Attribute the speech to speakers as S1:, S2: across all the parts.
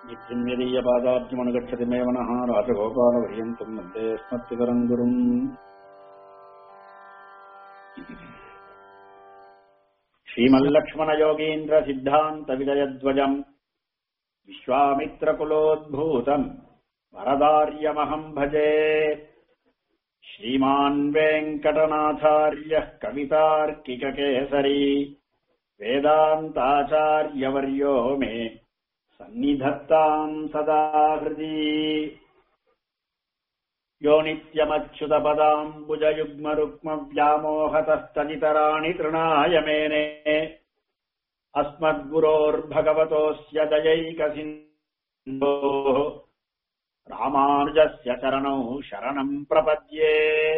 S1: नित्यम् यदीयपादाब्जमनुगच्छति मे मनः राजगोपालपर्यन्तम् मध्ये स्मत्तिकरम् गुरुम् श्रीमल्लक्ष्मणयोगीन्द्रसिद्धान्तविजयध्वजम् विश्वामित्रकुलोद्भूतम् वरदार्यमहम् भजे श्रीमान् वेङ्कटनाथार्यः कवितार्किककेसरी वेदान्ताचार्यवर्यो मे सन्निधत्ताम् सदा हृदि यो नित्यमच्युतपदाम्बुजयुग्मरुक्मव्यामोहतस्तदितराणि तृणाय मेने अस्मद्गुरोर्भगवतोऽस्य दयैकसिन्धोः रामानुजस्य चरणौ शरणम् प्रपद्ये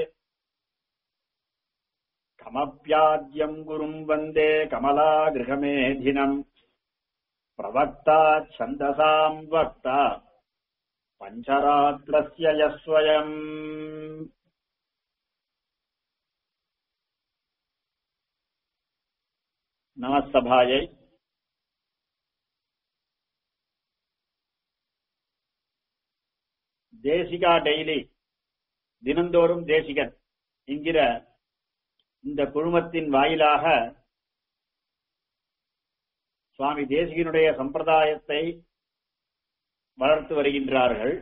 S1: कमप्याद्यम् गुरुम् वन्दे कमलागृहमेधिनम् प्रवक्ता छन्दसाम् वक्ता पञ्चरात्रस्य यः स्वयम् நமஸ்தபாயை தேசிகா டெய்லி தினந்தோறும் தேசிகன் என்கிற இந்த குழுமத்தின் வாயிலாக சுவாமி தேசிகனுடைய சம்பிரதாயத்தை வளர்த்து வருகின்றார்கள்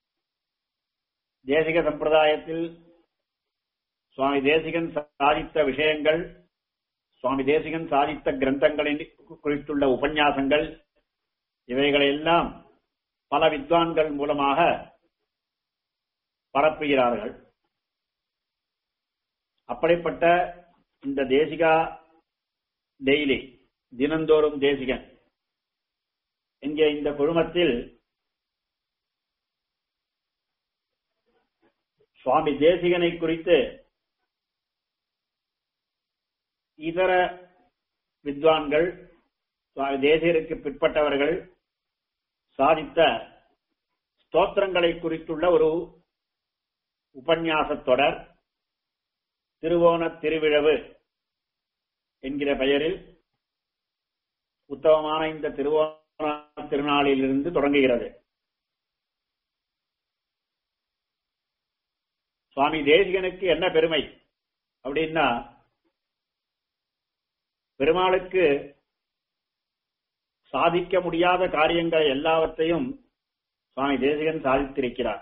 S1: தேசிக சம்பிரதாயத்தில் சுவாமி தேசிகன் சாதித்த விஷயங்கள் சுவாமி தேசிகன் சாதித்த கிரந்தங்களின் குறித்துள்ள உபன்யாசங்கள் இவைகளெல்லாம் பல வித்வான்கள் மூலமாக பரப்புகிறார்கள் அப்படிப்பட்ட இந்த தேசிகா டெய்லி தினந்தோறும் தேசிகன் இங்கே இந்த குழுமத்தில் சுவாமி தேசிகனை குறித்து இதர வித்வான்கள் சுவாமி தேசிகருக்கு பிற்பட்டவர்கள் சாதித்த ஸ்தோத்திரங்களை குறித்துள்ள ஒரு உபன்யாசத் தொடர் திருவோண திருவிழவு என்கிற பெயரில் உத்தமமான இந்த திருவோண திருநாளிலிருந்து தொடங்குகிறது சுவாமி தேசிகனுக்கு என்ன பெருமை அப்படின்னா பெருமாளுக்கு சாதிக்க முடியாத காரியங்கள் எல்லாவற்றையும் சுவாமி தேசிகன் சாதித்திருக்கிறார்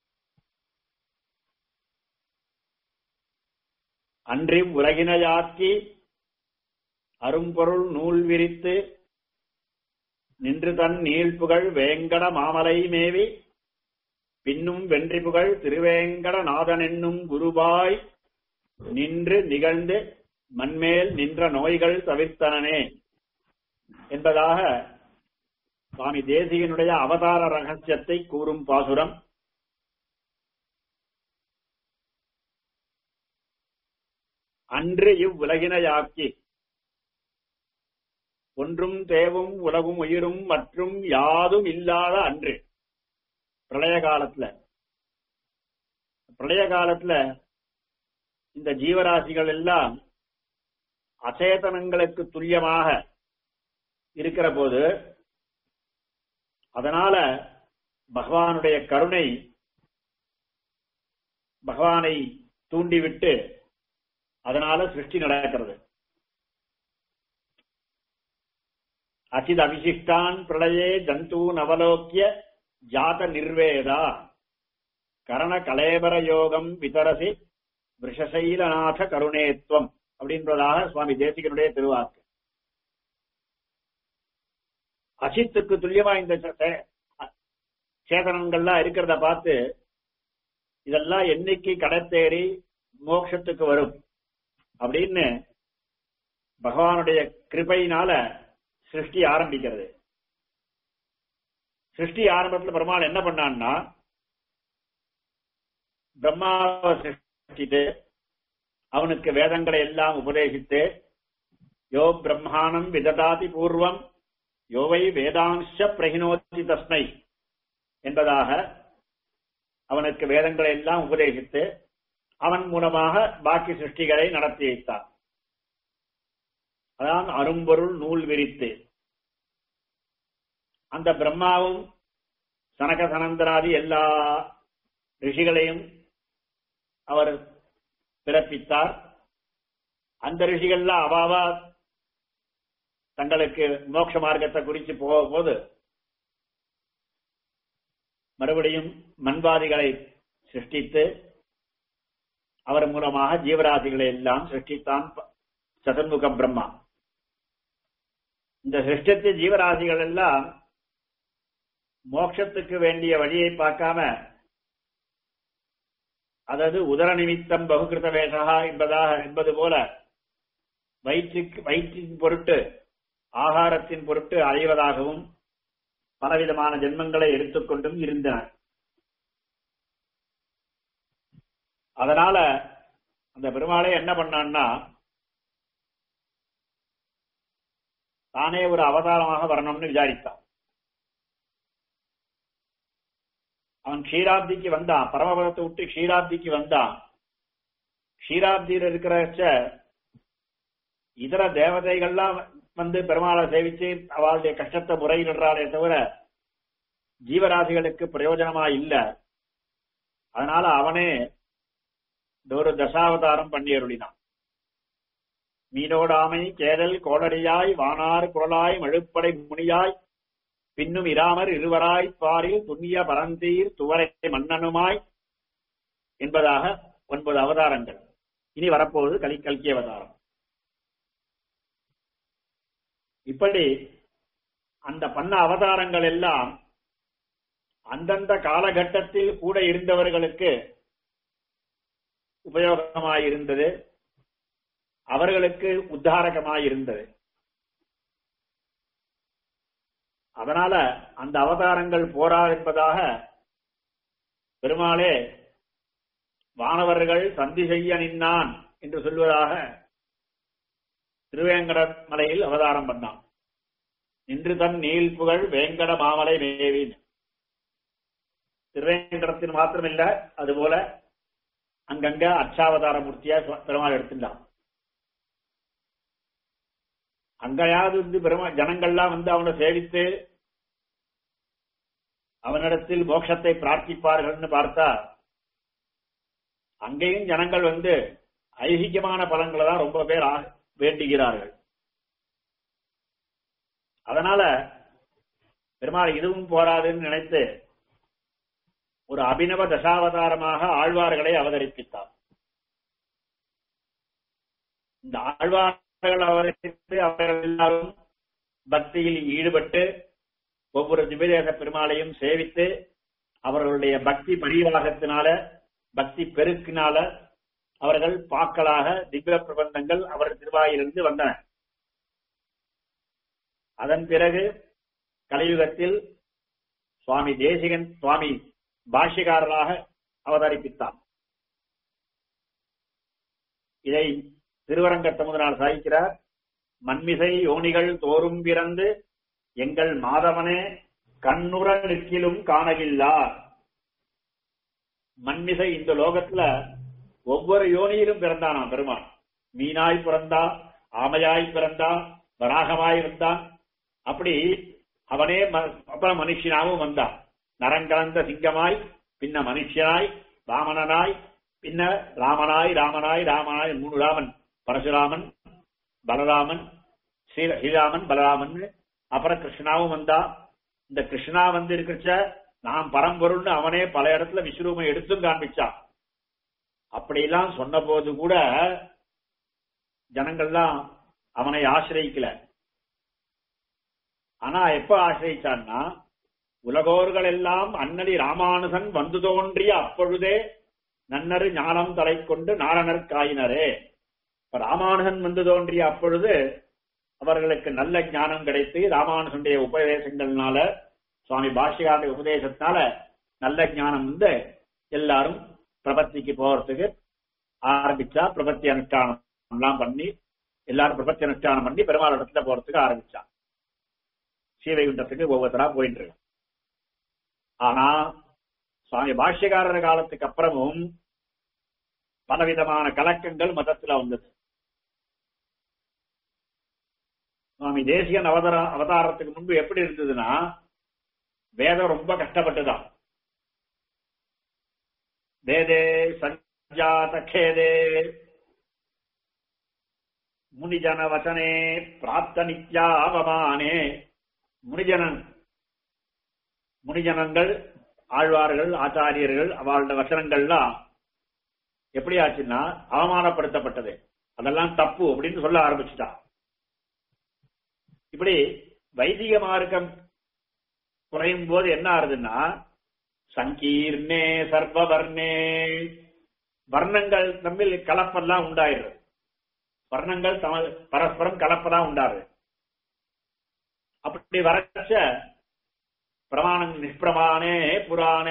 S1: அன்றி உலகினையாக்கி அரும்பொருள் நூல் விரித்து நின்று தன் நீழ்ப்புகழ் வேங்கட மாமலை மேவி பின்னும் வென்றி புகழ் திருவேங்கட நாதன் என்னும் குருபாய் நின்று நிகழ்ந்து மண்மேல் நின்ற நோய்கள் தவிர்த்தனனே என்பதாக சுவாமி தேசிகனுடைய அவதார ரகசியத்தை கூறும் பாசுரம் அன்று இவ்வுலகினையாக்கி ஒன்றும் தேவும் உலகும் உயிரும் மற்றும் யாதும் இல்லாத அன்று பிரளய காலத்துல பிரளய காலத்துல இந்த ஜீவராசிகள் எல்லாம் அச்சேதனங்களுக்கு துல்லியமாக இருக்கிற போது அதனால பகவானுடைய கருணை பகவானை தூண்டிவிட்டு அதனால சிருஷ்டி நடக்கிறது அசித் அபிஷிஷ்டான் பிரளயே ஜந்தூன் அவலோக்கிய ஜாத நிர்வேதா கரண கலேபர யோகம் விதரசி விஷசைலநாத கருணேத்வம் அப்படின்றதாக சுவாமி தேசிகனுடைய திருவாக்கு அசித்துக்கு துல்லியமா இந்த சேதனங்கள்லாம் இருக்கிறத பார்த்து இதெல்லாம் என்னைக்கு கடத்தேறி மோட்சத்துக்கு வரும் அப்படின்னு பகவானுடைய கிருபையினால சிருஷ்டி ஆரம்பிக்கிறது சிருஷ்டி ஆரம்பத்தில் பெருமாள் என்ன பண்ணான்னா பிரம்மாவை சிருஷ்டித்து அவனுக்கு வேதங்களை எல்லாம் உபதேசித்து யோ பிரம்மாணம் விததாதி பூர்வம் யோவை வேதாம்ச பிரகினோதி தஸ்மை என்பதாக அவனுக்கு வேதங்களை எல்லாம் உபதேசித்து அவன் மூலமாக பாக்கி சிருஷ்டிகளை நடத்தி வைத்தான் அதான் அரும்பொருள் நூல் விரித்து அந்த பிரம்மாவும் சனக சனந்தராதி எல்லா ரிஷிகளையும் அவர் பிறப்பித்தார் அந்த ரிஷிகள்லாம் அவாவா தங்களுக்கு மோட்ச மார்க்கத்தை குறித்து போகும்போது மறுபடியும் மண்வாதிகளை சிருஷ்டித்து அவர் மூலமாக ஜீவராசிகளை எல்லாம் சிருஷ்டித்தான் சதுர்முக பிரம்மா இந்த சிருஷ்டித்த ஜீவராசிகள் எல்லாம் மோட்சத்துக்கு வேண்டிய வழியை பார்க்காம அதாவது உதர நிமித்தம் பகுகிருத வேஷகா என்பதாக என்பது போல வயிற்றுக்கு வயிற்றின் பொருட்டு ஆகாரத்தின் பொருட்டு அலைவதாகவும் பலவிதமான ஜென்மங்களை எடுத்துக்கொண்டும் இருந்தன அதனால அந்த பெருமாளே என்ன பண்ணான்னா தானே ஒரு அவதாரமாக வரணும்னு விசாரித்தான் அவன் க்ஷீராப்திக்கு வந்தான் பரமபதத்தை விட்டு க்ஷீராப்திக்கு வந்தான் க்ஷீராப்தியில் இருக்கிறச்ச இதர தேவதைகள்லாம் வந்து பெருமாளை சேவிச்சு அவளுடைய கஷ்டத்தை முறையிடுறாளே தவிர ஜீவராசிகளுக்கு பிரயோஜனமா இல்ல அதனால அவனே ஒரு தசாவதாரம் பண்ணி அருளினான் மீனோடாமை கேதல் கோடரியாய் வானார் குரலாய் மழுப்படை முனியாய் பின்னும் இராமர் இருவராய் பாரில் துண்ணிய பரந்தீர் துவரை மன்னனுமாய் என்பதாக ஒன்பது அவதாரங்கள் இனி வரப்போவது கலி கல்கி அவதாரம் இப்படி அந்த பண்ண அவதாரங்கள் எல்லாம் அந்தந்த காலகட்டத்தில் கூட இருந்தவர்களுக்கு உபயோகமாயிருந்தது அவர்களுக்கு உத்தாரகமாயிருந்தது அதனால அந்த அவதாரங்கள் போரா என்பதாக பெருமாளே வானவர்கள் சந்தி செய்ய நின்னான் என்று சொல்வதாக திருவேங்கட மலையில் அவதாரம் பண்ணான் இன்று தன் நீல் புகழ் வேங்கட மாமலை மேவின் திருவேங்கடத்தில் மாத்திரமில்ல அதுபோல அங்கங்க அச்சாவதார மூர்த்தியா பெருமாள் எடுத்துட்டான் அங்கயாவது வந்து பெருமா ஜனங்கள்லாம் வந்து அவனை சேவித்து அவனிடத்தில் மோட்சத்தை பிரார்த்திப்பார்கள்னு பார்த்தா அங்கேயும் ஜனங்கள் வந்து ஐகிகமான பலன்களை தான் ரொம்ப பேர் வேண்டுகிறார்கள் அதனால பெருமாள் இதுவும் போராதுன்னு நினைத்து ஒரு அபினவ தசாவதாரமாக ஆழ்வார்களை அவதரிப்பித்தார் இந்த ஆழ்வார்கள் அவதரித்து அவர்கள் எல்லாரும் பக்தியில் ஈடுபட்டு ஒவ்வொரு திவ்யதேச பெருமாளையும் சேவித்து அவர்களுடைய பக்தி பரிவாகத்தினால பக்தி பெருக்கினால அவர்கள் பாக்களாக திவ்ய பிரபந்தங்கள் அவர் திருவாயிலிருந்து வந்தன அதன் பிறகு கலியுகத்தில் சுவாமி தேசிகன் சுவாமி பாஷ்யக்காரராக அவதரிப்பித்தார் இதை திருவரங்கத்தமுதனால் சாதிக்கிறார் மண்மிசை யோனிகள் தோறும் பிறந்து எங்கள் மாதவனே கண்ணுற நிற்கிலும் காணவில்லார் மண்மிசை இந்த லோகத்துல ஒவ்வொரு யோனியிலும் பிறந்தானாம் பெருமான் மீனாய் பிறந்தா ஆமையாய் பிறந்தா வராகமாய் இருந்தான் அப்படி அவனே அப்புறம் மனுஷனாவும் வந்தான் நரங்கலந்த சிங்கமாய் பின்ன மனுஷனாய் வாமனனாய் பின்ன ராமனாய் ராமனாய் ராமனாய் மூணு ராமன் பரசுராமன் பலராமன் ஸ்ரீராமன் பலராமன் அப்புறம் கிருஷ்ணாவும் வந்தா இந்த கிருஷ்ணா வந்து இருக்கிறச்ச நாம் பரம்பொருள்னு அவனே பல இடத்துல விஸ்வரூபம் எடுத்தும் காண்பிச்சான் அப்படியெல்லாம் சொன்ன போது கூட ஜனங்கள்லாம் அவனை ஆசிரியிக்கல ஆனா எப்ப ஆசிரியிச்சான்னா உலகோர்கள் எல்லாம் அன்னடி ராமானுசன் வந்து தோன்றிய அப்பொழுதே நன்னரு ஞானம் தலை கொண்டு நாரணர் காயினரே இப்ப ராமானுஜன் வந்து தோன்றிய அப்பொழுது அவர்களுக்கு நல்ல ஞானம் கிடைத்து ராமானுஜனுடைய உபதேசங்கள்னால சுவாமி பாஷ்யகாருடைய உபதேசத்தினால நல்ல ஞானம் வந்து எல்லாரும் பிரபத்திக்கு போறதுக்கு ஆரம்பிச்சா பிரபத்தி அனுஷ்டானம் எல்லாம் பண்ணி எல்லாரும் பிரபத்தி அனுஷ்டானம் பண்ணி பெருமாள் இடத்துல போறதுக்கு ஆரம்பிச்சான் சீவைகுண்டத்துக்கு ஒவ்வொருத்தரா போயிட்டு இருக்கு ஆனா சுவாமி பாஷ்யக்காரர் காலத்துக்கு அப்புறமும் பலவிதமான கலக்கங்கள் மதத்துல வந்தது சுவாமி தேசியன் அவதார அவதாரத்துக்கு முன்பு எப்படி இருந்ததுன்னா வேதம் ரொம்ப கஷ்டப்பட்டுதான் வேதே சஞ்சாத கேதே முனிஜன வசனே பிராப்த நித்யாவமானே முனிஜனன் முனிஜனங்கள் ஆழ்வார்கள் ஆச்சாரியர்கள் அவளோட வசனங்கள்லாம் எப்படி ஆச்சுன்னா அவமானப்படுத்தப்பட்டது அதெல்லாம் தப்பு அப்படின்னு சொல்ல ஆரம்பிச்சுட்டா இப்படி வைதிக மார்க்கம் குறையும் போது என்ன ஆறுதுன்னா சங்கீர்ணே சர்வவர்ணே வர்ணங்கள் தம்மில் கலப்பெல்லாம் உண்டாயிடுறது வர்ணங்கள் தம பரஸ்பரம் கலப்பதான் உண்டாரு அப்படி வரச்ச பிரமாணம் நிஷ்பிரமானே புராணே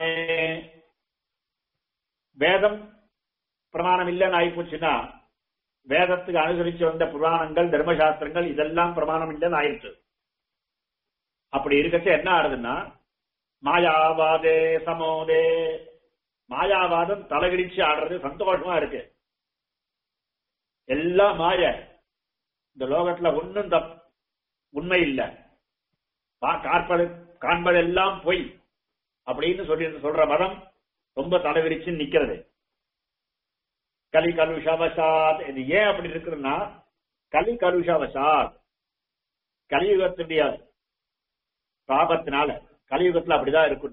S1: வேதம் பிரமாணம் இல்லைன்னு ஆயிப்போச்சுன்னா வேதத்துக்கு அனுசரிச்சு வந்த புராணங்கள் தர்மசாஸ்திரங்கள் இதெல்லாம் பிரமாணம் இல்லைன்னு ஆயிடுச்சு அப்படி இருக்கச்ச என்ன ஆறுதுன்னா மாயாவாதே சமோதே மாயாவாதம் தலைவிரிச்சு ஆடுறது சந்தோஷமா இருக்கு எல்லாம் மாய இந்த லோகத்துல ஒன்னும் தப் உண்மை இல்ல பார்ப்பது காண்பதெல்லாம் பொய் அப்படின்னு சொல்லி சொல்ற மதம் ரொம்ப தலைவிரிச்சு நிக்கிறது கலி கலுஷவசாத் இது ஏன் அப்படி இருக்குதுன்னா கலி கலுஷவசாத் கலியுகத்துடைய பாபத்தினால கலியுகத்துல அப்படிதான் இருக்கும்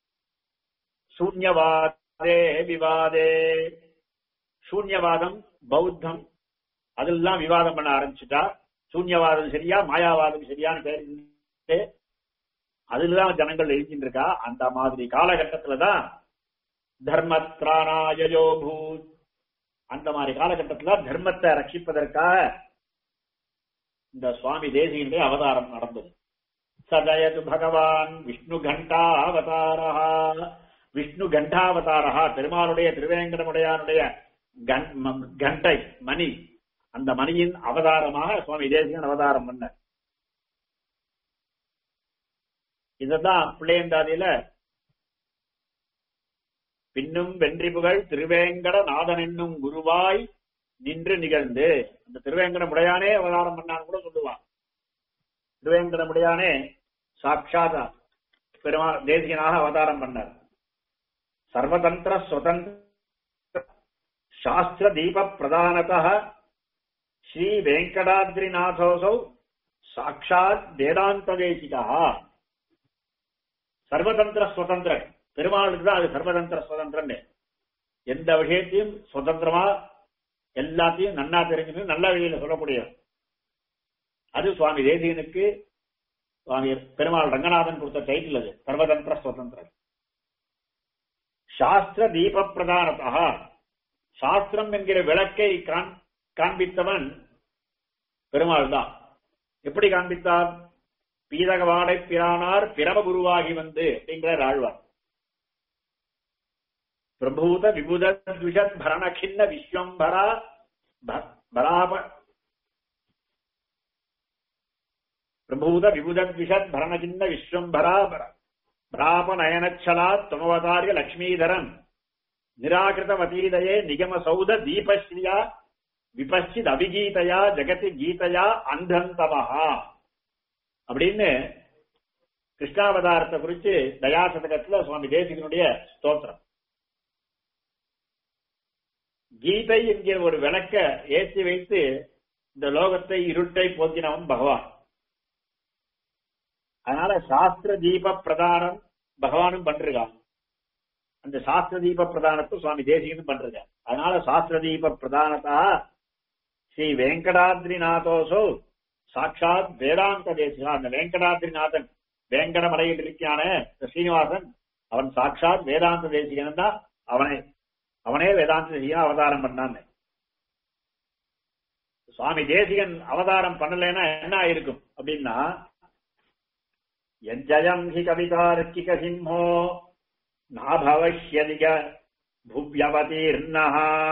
S1: சூன்யவாதே விவாதே சூன்யவாதம் பௌத்தம் அதெல்லாம் விவாதம் பண்ண ஆரம்பிச்சுட்டா சூன்யவாதம் சரியா மாயாவாதம் சரியான்னு பேரு அதுலதான் ஜனங்கள் எழுதிட்டு இருக்கா அந்த மாதிரி காலகட்டத்துலதான் தர்மத்ராணாயோ பூத் அந்த மாதிரி காலகட்டத்துல தர்மத்தை ரட்சிப்பதற்காக இந்த சுவாமி தேசியனுடைய அவதாரம் நடந்தது சதயது பகவான் விஷ்ணு கண்டாவதாரா விஷ்ணு கண்டாவதாரா பெருமாளுடைய திருவேங்கடமுடையானுடைய கண்டை மணி அந்த மணியின் அவதாரமாக சுவாமி தேசிகன் அவதாரம் பண்ண இததான் பிள்ளையந்தாதியில பின்னும் வென்றி புகழ் திருவேங்கட நாதன் என்னும் குருவாய் நின்று நிகழ்ந்து அந்த திருவேங்கட முடையானே அவதாரம் பண்ணான்னு கூட சொல்லுவான் திருவேங்கட முடையானே சாட்சாத் பெருமா தேசிகனாக அவதாரம் பண்ணார் சர்வதந்திர சுதந்திர சாஸ்திர தீப பிரதானத ஸ்ரீ வெங்கடாத்ரிநாதோசௌ சாட்சாத் வேதாந்த தேசிகா சர்வதந்திர சுதந்திர பெருமாளுக்கு தான் அது சர்வதந்திர சுதந்திரன்னு எந்த விஷயத்தையும் சுதந்திரமா எல்லாத்தையும் நன்னா தெரிஞ்சுன்னு நல்ல வழியில சொல்லக்கூடிய அது சுவாமி தேசிகனுக்கு சுவாமி பெருமாள் ரங்கநாதன் கொடுத்த டைட்டில் அது சர்வதந்திர சுதந்திரம் சாஸ்திர தீப பிரதானத்தா சாஸ்திரம் என்கிற விளக்கை காண்பித்தவன் பெருமாள் தான் எப்படி காண்பித்தார் பீதகவாடை பிரானார் பிரம குருவாகி வந்து அப்படிங்கிறார் ஆழ்வார் பிரபூத விபுத துஷத் பரணகிண்ண விஸ்வம்பரா பராப பிரபூத விபுத துஷத் பரணகிண்ண விஸ்வம்பரா பிராப நயனச்சலா துமவதாரிய லக்ஷ்மீதரன் நிராகிருதவதீதயே நிகம சௌத தீபஸ்ரீயா விபஸ்சித் அபிகீதையா ஜெகதி கீதையா அந்தந்தமஹா அப்படின்னு கிருஷ்ணாவதாரத்தை குறிச்சு தயாசதகத்துல சுவாமி தேசிகனுடைய ஸ்தோத்திரம் கீதை என்கிற ஒரு விளக்க ஏற்றி வைத்து இந்த லோகத்தை இருட்டை போக்கினவன் பகவான் அதனால சாஸ்திர தீப பிரதானம் பகவானும் பண்றான் அந்த சாஸ்திர தீப பிரதானத்தை சுவாமி தேசிகனும் பண்றாங்க அதனால சாஸ்திர தீப பிரதானத்தா ஸ்ரீ வெங்கடாத்ரிநாதோசோ சாட்சாத் வேதாந்த தேசிகா அந்த வெங்கடாத்ரிநாதன் வேங்கட மலையில் இருக்கான ஸ்ரீனிவாசன் அவன் சாட்சாத் வேதாந்த தேசிகன் தான் அவனை அவனே வேதாந்த தேசிகன் அவதாரம் பண்ணான் சுவாமி தேசிகன் அவதாரம் பண்ணலைன்னா என்ன ஆயிருக்கும் அப்படின்னா எஜயம் ஹி கவிதார்க்கிக சிம்மோ நாபவஷ்யதிக புவ்யவதீர்ணா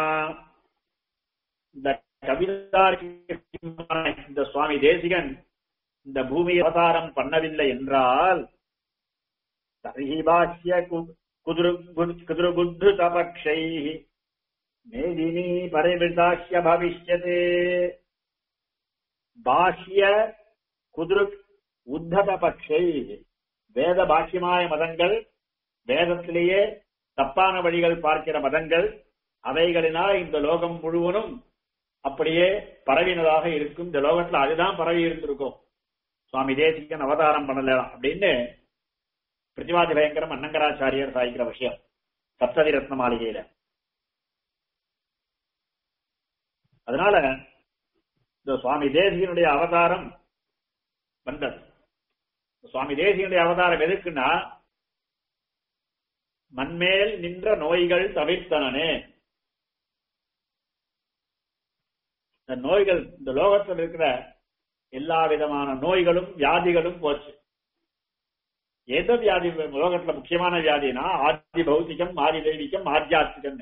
S1: இந்த கவிதார்க்கிக இந்த சுவாமி தேசிகன் இந்த பூமி அவதாரம் பண்ணவில்லை என்றால் தர்ஹி பாஷ்ய குதிருபுத்து தபக்ஷை மேதினி பரிவிதாஷ்ய பவிஷ்யதே பாஷ்ய குதிரு உத்தத பக்ஷை வேத பாக்கியமாய மதங்கள் வேதத்திலேயே தப்பான வழிகள் பார்க்கிற மதங்கள் அவைகளினால் இந்த லோகம் முழுவதும் அப்படியே பரவினதாக இருக்கும் இந்த லோகத்துல அதுதான் பரவி இருந்திருக்கும் சுவாமி தேசிகன் அவதாரம் பண்ணல அப்படின்னு பிரதிவாதி பயங்கரம் அன்னங்கராச்சாரியர் சாய்க்கிற விஷயம் சப்ததி ரத்ன மாளிகையில அதனால இந்த சுவாமி தேசிகனுடைய அவதாரம் வந்தது சுவாமி தேசிகனுடைய அவதாரம் எதுக்குன்னா மண்மேல் நின்ற நோய்கள் தவிர்த்தனனே இந்த நோய்கள் இந்த லோகத்தில் இருக்கிற எல்லா விதமான நோய்களும் வியாதிகளும் போச்சு எந்த வியாதி லோகத்துல முக்கியமான வியாதினா ஆதி பௌத்திகம் ஆதி தெய்வீகம் ஆத்தியாத்மிகம்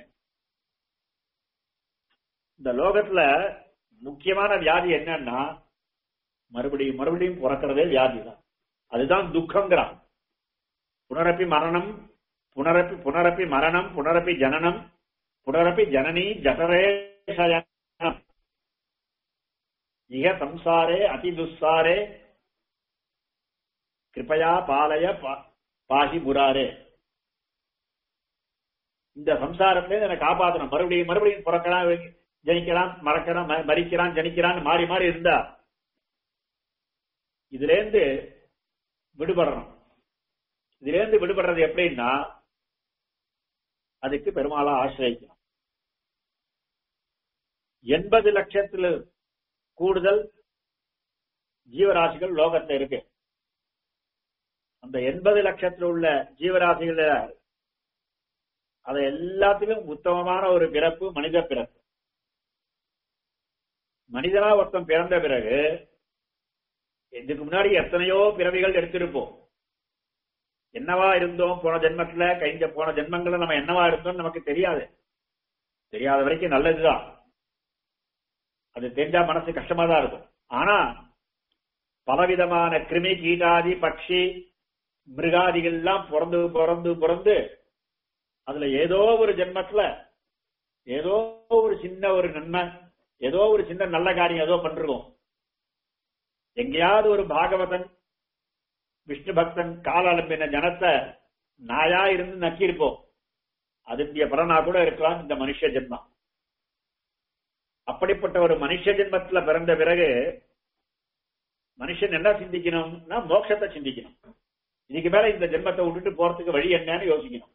S1: இந்த லோகத்துல முக்கியமான வியாதி என்னன்னா மறுபடியும் மறுபடியும் பிறக்கிறதே வியாதி தான் அதுதான் துக்கங்கிறான் புனரப்பி மரணம் புனரப்பி புனரப்பி மரணம் புனரப்பி ஜனனம் புனரப்பி ஜனனி ஜடரே சயனம் இக சம்சாரே அதி துஸ்சாரே கிருப்பையா பாலய பாகி முராரே இந்த சம்சாரத்திலே என்னை காப்பாற்றணும் மறுபடியும் மறுபடியும் பிறக்கலாம் ஜனிக்கிறான் மறக்கிறான் மறிக்கிறான் ஜனிக்கிறான் மாறி மாறி இருந்தா இதுல இருந்து விடுபடணும் இதுல இருந்து விடுபடுறது எப்படின்னா அதுக்கு பெருமாளா ஆசிரியக்கணும் எண்பது லட்சத்துல கூடுதல் ஜீவராசிகள் லோகத்துல இருக்கு அந்த எண்பது லட்சத்துல உள்ள ஜீவராசிகள அது எல்லாத்திலும் உத்தமமான ஒரு பிறப்பு மனித பிறப்பு மனிதனா ஒருத்தன் பிறந்த பிறகு இதுக்கு முன்னாடி எத்தனையோ பிறவிகள் எடுத்திருப்போம் என்னவா இருந்தோம் போன ஜென்மத்துல கைஞ்ச போன ஜென்மங்கள்ல நம்ம என்னவா இருந்தோம் நமக்கு தெரியாது தெரியாத வரைக்கும் நல்லதுதான் அது தெரிஞ்சா மனசு கஷ்டமா தான் இருக்கும் ஆனா பலவிதமான கிருமி கீட்டாதி பட்சி மிருகாதிகள் எல்லாம் பிறந்து பிறந்து பிறந்து அதுல ஏதோ ஒரு ஜென்மத்துல ஏதோ ஒரு சின்ன ஒரு நன்மை ஏதோ ஒரு சின்ன நல்ல காரியம் ஏதோ பண்றோம் எங்கேயாவது ஒரு பாகவதன் விஷ்ணு பக்தன் கால அலம்பின ஜனத்தை நாயா இருந்து நக்கியிருப்போம் அதுடைய பலனா கூட இருக்கலாம் இந்த மனுஷ ஜென்மம் அப்படிப்பட்ட ஒரு மனுஷ ஜென்மத்துல பிறந்த பிறகு மனுஷன் என்ன சிந்திக்கணும்னா மோட்சத்தை சிந்திக்கணும் இதுக்கு மேல இந்த ஜென்மத்தை விட்டுட்டு போறதுக்கு வழி என்னன்னு யோசிக்கணும்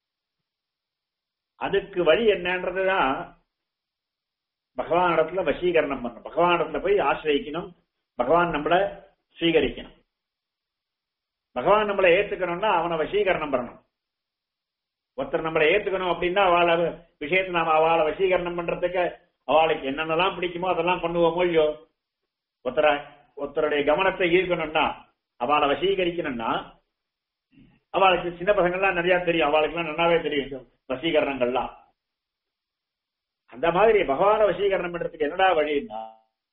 S1: அதுக்கு வழி என்னன்றதுதான் பகவான் இடத்துல வசீகரணம் பண்ணணும் பகவான் இடத்துல போய் ஆசிரியக்கணும் பகவான் நம்மள ஸ்வீகரிக்கணும் பகவான் நம்மளை ஏத்துக்கணும்னா அவனை வசீகரணம் பண்ணணும் ஒருத்தர் நம்மளை ஏத்துக்கணும் அப்படின்னா அவளை விஷயத்தை நாம அவளை வசீகரணம் பண்றதுக்கு அவளுக்கு என்னென்னலாம் பிடிக்குமோ அதெல்லாம் பண்ணுவோமோ இல்லையோ ஒருத்தர ஒருத்தருடைய கவனத்தை ஈர்க்கணும்னா அவளை வசீகரிக்கணும்னா அவளுக்கு சின்ன பசங்கள்லாம் நிறைய தெரியும் அவளுக்குலாம் நல்லாவே தெரியும் வசீகரணங்கள்லாம் அந்த மாதிரி பகவான வசீகரணம் பண்றதுக்கு என்னடா வழின்னா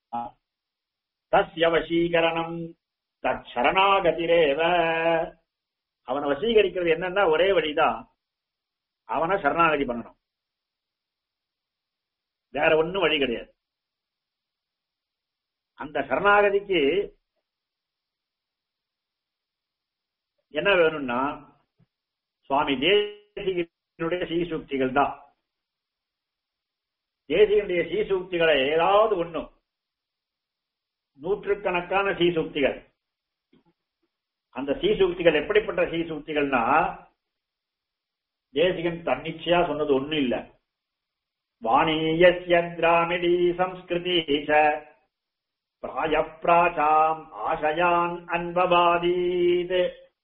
S1: தஸ்ய வசீகரணம் தரணாகதிரேவ அவனை வசீகரிக்கிறது என்னன்னா ஒரே வழிதான் அவனை சரணாகதி பண்ணணும் வேற ஒண்ணும் வழி கிடையாது அந்த சரணாகதிக்கு என்ன வேணும்னா சுவாமி தேசிகனுடைய சீசூக்திகள் தான் தேசிகனுடைய சீசூக்திகளை ஏதாவது ஒண்ணும் நூற்றுக்கணக்கான சீசூக்திகள் அந்த சீசூக்திகள் எப்படிப்பட்ட சீசூக்திகள்னா தேசிகன் தன்னிச்சையா சொன்னது ஒண்ணும் இல்ல வாணியஸ்ய திராமிடி சம்ஸ்கிருதி பிராய பிராச்சாம் ஆசையான் அன்பபாதீத்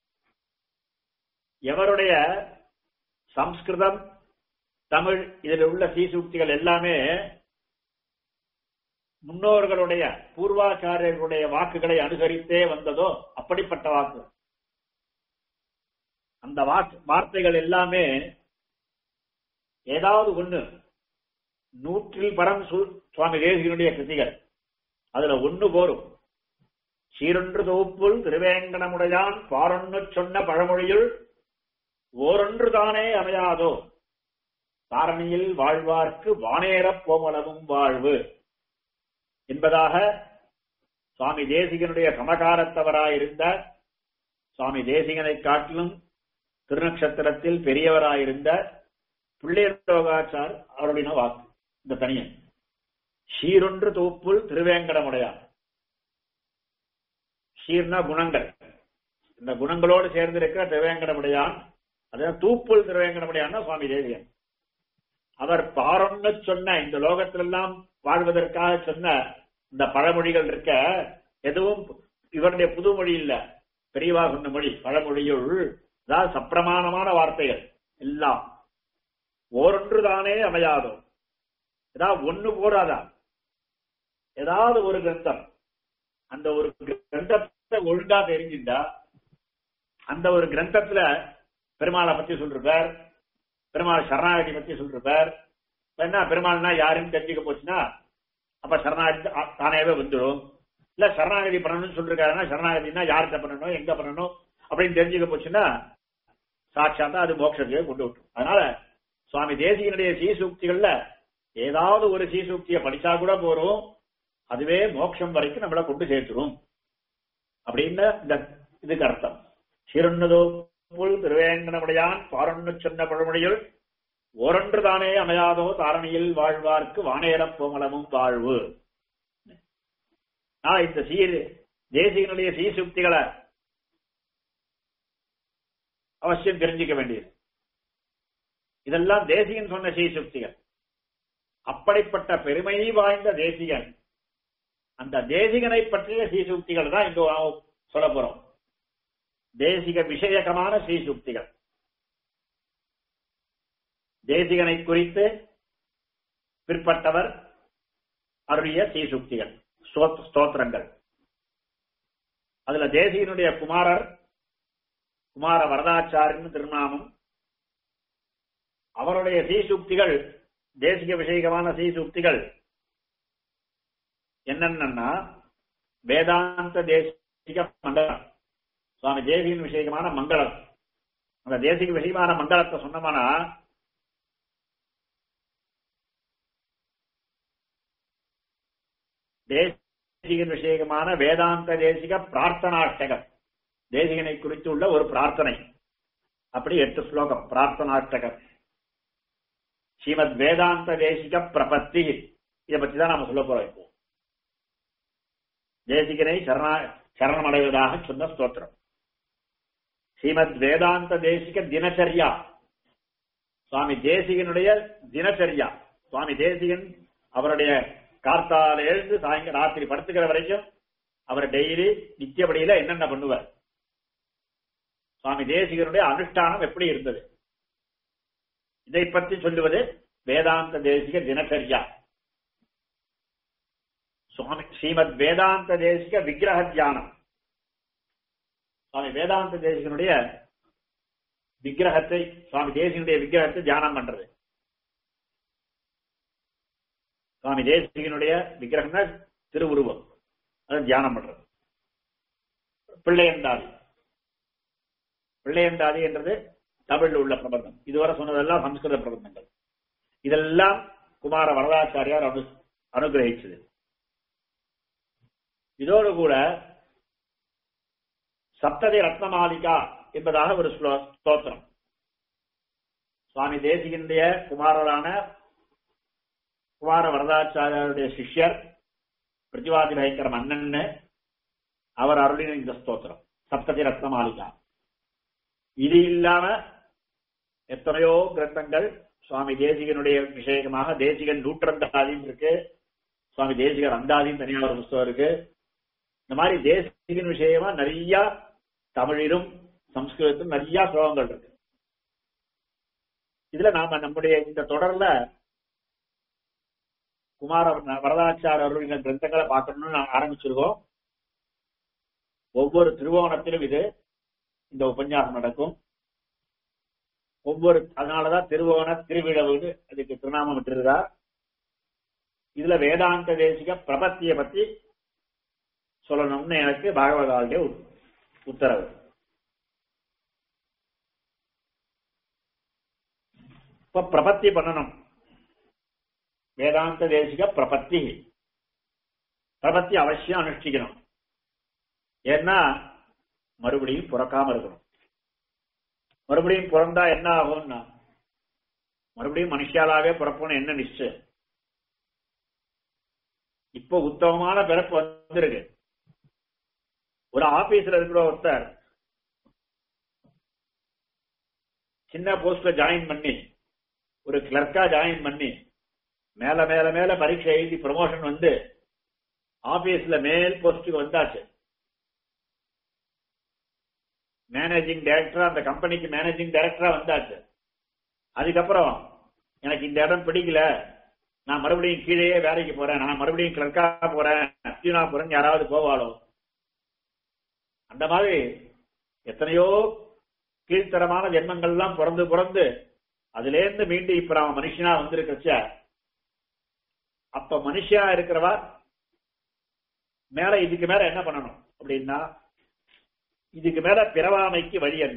S1: எவருடைய சம்ஸ்கிருதம் தமிழ் இதில் உள்ள சீசூக்திகள் எல்லாமே முன்னோர்களுடைய பூர்வாச்சாரியர்களுடைய வாக்குகளை அனுசரித்தே வந்ததோ அப்படிப்பட்ட வாக்கு அந்த வார்த்தைகள் எல்லாமே ஏதாவது ஒண்ணு நூற்றில் பரம் சுவாமி தேசிகனுடைய கிருதிகள் அதுல ஒண்ணு போரும் சீரொன்று தொகுப்புள் திருவேங்கடமுடையான் பாரொன்னு சொன்ன பழமொழியுள் ஓரொன்று தானே அமையாதோ தாரணியில் வாழ்வார்க்கு வானேறப் போமளவும் வாழ்வு என்பதாக சுவாமி தேசிகனுடைய சமகாரத்தவராயிருந்த சுவாமி தேசிகனை காட்டிலும் திருநக்ஷத்திரத்தில் பெரியவராயிருந்த பிள்ளையலோகாச்சார் அவருடைய வாக்கு இந்த தனியன் ஷீரொன்று தூப்புள் திருவேங்கடமுடையார் ஷீர்னா குணங்கள் இந்த குணங்களோடு சேர்ந்திருக்கிற திருவேங்கடமுடையான் அதாவது தூப்புள் திருவேங்கடமுடையான் சுவாமி தேசியன் அவர் பாரொன்னு சொன்ன இந்த லோகத்திலெல்லாம் வாழ்வதற்காக சொன்ன இந்த பழமொழிகள் இருக்க எதுவும் இவருடைய புது மொழி இல்ல பெரியவா சொன்ன மொழி பழமொழியுள் அதாவது சப்பிரமாணமான வார்த்தைகள் எல்லாம் ஓரொன்று தானே அமையாதோ ஏதாவது ஒண்ணு போராதா ஏதாவது ஒரு கிரந்தம் அந்த ஒரு கிரந்தத்தை ஒழுங்கா தெரிஞ்சுட்டா அந்த ஒரு கிரந்தத்துல பெருமாளை பத்தி சொல்றார் பெருமாள் சரணாகதி பத்தி சொல்றார் என்ன பெருமாள்னா யாருன்னு தெரிஞ்சுக்க போச்சுன்னா அப்ப சரணாகதி தானேவே வந்துடும் இல்ல சரணாகதி பண்ணணும்னு சொல்லிருக்காருன்னா சரணாகதினா யார்கிட்ட பண்ணணும் எங்க பண்ணணும் அப்படின்னு தெரிஞ்சுக்க போச்சுன்னா சாட்சாத்தா அது மோட்சத்தையே கொண்டு விட்டுரும் அதனால சுவாமி தேசிகனுடைய சீசூக்திகள்ல ஏதாவது ஒரு சீசூக்தியை படிச்சா கூட போறோம் அதுவே மோட்சம் வரைக்கும் நம்மளை கொண்டு சேர்த்துரும் அப்படின்னு இந்த இதுக்கு அர்த்தம் சிறந்ததோ புல் திருவேங்கடமுடையான் பாரொன்னு சொன்ன பழமொழிகள் ஓரொன்று தானே அமையாதோ தாரணியில் வாழ்வார்க்கு வானேரப் போமளமும் வாழ்வு நான் இந்த சீர் தேசிகனுடைய சீசுக்திகளை அவசியம் தெரிஞ்சுக்க வேண்டியது இதெல்லாம் தேசிகன் சொன்ன சீசுக்திகள் அப்படிப்பட்ட பெருமை வாய்ந்த தேசிகன் அந்த தேசிகனை பற்றிய சீசுக்திகள் தான் இங்கு சொல்ல போறோம் தேசிக விஷயகமான ஸ்ரீசுக்திகள் தேசிகனை குறித்து பிற்பட்டவர் அருளிய ஸ்ரீசுக்திகள் ஸ்தோத்திரங்கள் அதுல தேசிகனுடைய குமாரர் குமார வரதாச்சாரின் திருநாமம் அவருடைய சீசுக்திகள் தேசிக விஷயகமான சீசுக்திகள் என்னென்னா வேதாந்த தேசிக மண்டலம் சுவாமி தேசிகின் விஷயமான மங்களம் அந்த தேசிக விஷயமான மங்களத்தை சொன்னோம்னா தேசிகின் விஷயமான வேதாந்த தேசிக பிரார்த்தனாஷ்டகம் தேசிகனை குறித்து உள்ள ஒரு பிரார்த்தனை அப்படி எட்டு ஸ்லோகம் பிரார்த்தனாஷ்டகம் ஸ்ரீமத் வேதாந்த தேசிக பிரபத்தி இதை பத்தி தான் நாம சொல்ல போறோம் இப்போ தேசிகனை சரணா சரணமடைவதாக சொன்ன ஸ்தோத்திரம் ஸ்ரீமத் வேதாந்த தேசிக தினச்சரியா சுவாமி தேசிகனுடைய தினச்சரியா சுவாமி தேசிகன் அவருடைய கார்த்தால எழுந்து சாயங்காலம் ராத்திரி படுத்துக்கிற வரைக்கும் அவர் டெய்லி நித்தியபடியில என்னென்ன பண்ணுவார் சுவாமி தேசிகனுடைய அனுஷ்டானம் எப்படி இருந்தது இதை பற்றி சொல்லுவது வேதாந்த தேசிக தினச்சரியா சுவாமி ஸ்ரீமத் வேதாந்த தேசிக விக்கிரக தியானம் சுவாமி வேதாந்த தேசிகனுடைய விக்கிரகத்தை சுவாமி தேசிகனுடைய விக்கிரகத்தை தியானம் பண்றது சுவாமி தேசிகனுடைய விக்கிரகம்னா திருவுருவம் அதை தியானம் பண்றது பிள்ளையந்தாதி பிள்ளையந்தாதி என்றது தமிழ்ல உள்ள பிரபந்தம் இதுவரை சொன்னதெல்லாம் சம்ஸ்கிருத பிரபந்தங்கள் இதெல்லாம் குமார வரதாச்சாரியார் அனு அனுகிரகிச்சது இதோடு கூட சப்ததி ரத்னமாலிகா என்பதாக ஒரு ஸ்தோத்திரம் சுவாமி தேசிகனுடைய குமாரரான குமார வரதாச்சாரியாருடைய சிஷ்யர் பிரதிவாதி பயங்கர மன்னன் அவர் அருளின இந்த ஸ்தோத்திரம் சப்ததி ரத்னமாலிகா இது இல்லாம எத்தனையோ கிரந்தங்கள் சுவாமி தேசிகனுடைய விஷயமாக தேசிகன் நூற்றந்தாதியும் இருக்கு சுவாமி தேசிகர் அந்தாதியும் தனியாக ஒரு புஸ்தகம் இருக்கு இந்த மாதிரி தேசிகன் விஷயமா நிறைய தமிழிலும் சம்ஸ்கிருதத்திலும் நிறைய ஸ்லோகங்கள் இருக்கு இதுல நாம நம்முடைய இந்த தொடர்ல குமார வரதாச்சார அருளின கிரந்தங்களை பார்க்கணும்னு நான் ஆரம்பிச்சிருக்கோம் ஒவ்வொரு திருவோணத்திலும் இது இந்த உபன்யாசம் நடக்கும் ஒவ்வொரு அதனாலதான் திருவோண திருவிழவுன்னு அதுக்கு திருநாமம் விட்டுருதா இதுல வேதாந்த தேசிக பிரபத்திய பத்தி சொல்லணும்னு எனக்கு பாகவதாளுடைய உத்தரவு இப்ப பிரபத்தி பண்ணணும் வேதாந்த தேசிக பிரபத்தி பிரபத்தி அவசியம் அனுஷ்டிக்கணும் ஏன்னா மறுபடியும் பிறக்காம இருக்கணும் மறுபடியும் பிறந்தா என்ன ஆகும்னா மறுபடியும் மனுஷாலாவே பிறப்போம்னு என்ன நிச்சயம் இப்போ உத்தமமான பிறப்பு வந்திருக்கு ஒரு ஆபீஸ்ல இருக்கிற ஒருத்தர் சின்ன போஸ்ட்ல ஜாயின் பண்ணி ஒரு கிளர்க்கா ஜாயின் பண்ணி மேல மேல மேல பரீட்சை எழுதி ப்ரமோஷன் வந்து ஆபீஸ்ல மேல் போஸ்டுக்கு வந்தாச்சு மேனேஜிங் டைரக்டரா அந்த கம்பெனிக்கு மேனேஜிங் டைரக்டரா வந்தாச்சு அதுக்கப்புறம் எனக்கு இந்த இடம் பிடிக்கல நான் மறுபடியும் கீழேயே வேலைக்கு போறேன் நான் மறுபடியும் கிளர்க்கா போறேன் அத்தியூனா போறேன் யாராவது போவாளோ அந்த மாதிரி எத்தனையோ கீழ்த்தரமான ஜென்மங்கள்லாம் பிறந்து பிறந்து அதுல இருந்து மீண்டும் இப்ப நாம மனுஷனா வந்திருக்கச்ச அப்ப மனுஷனா இருக்கிறவா மேல இதுக்கு மேல என்ன பண்ணணும் அப்படின்னா இதுக்கு மேல பிறவாமைக்கு வழி என்ன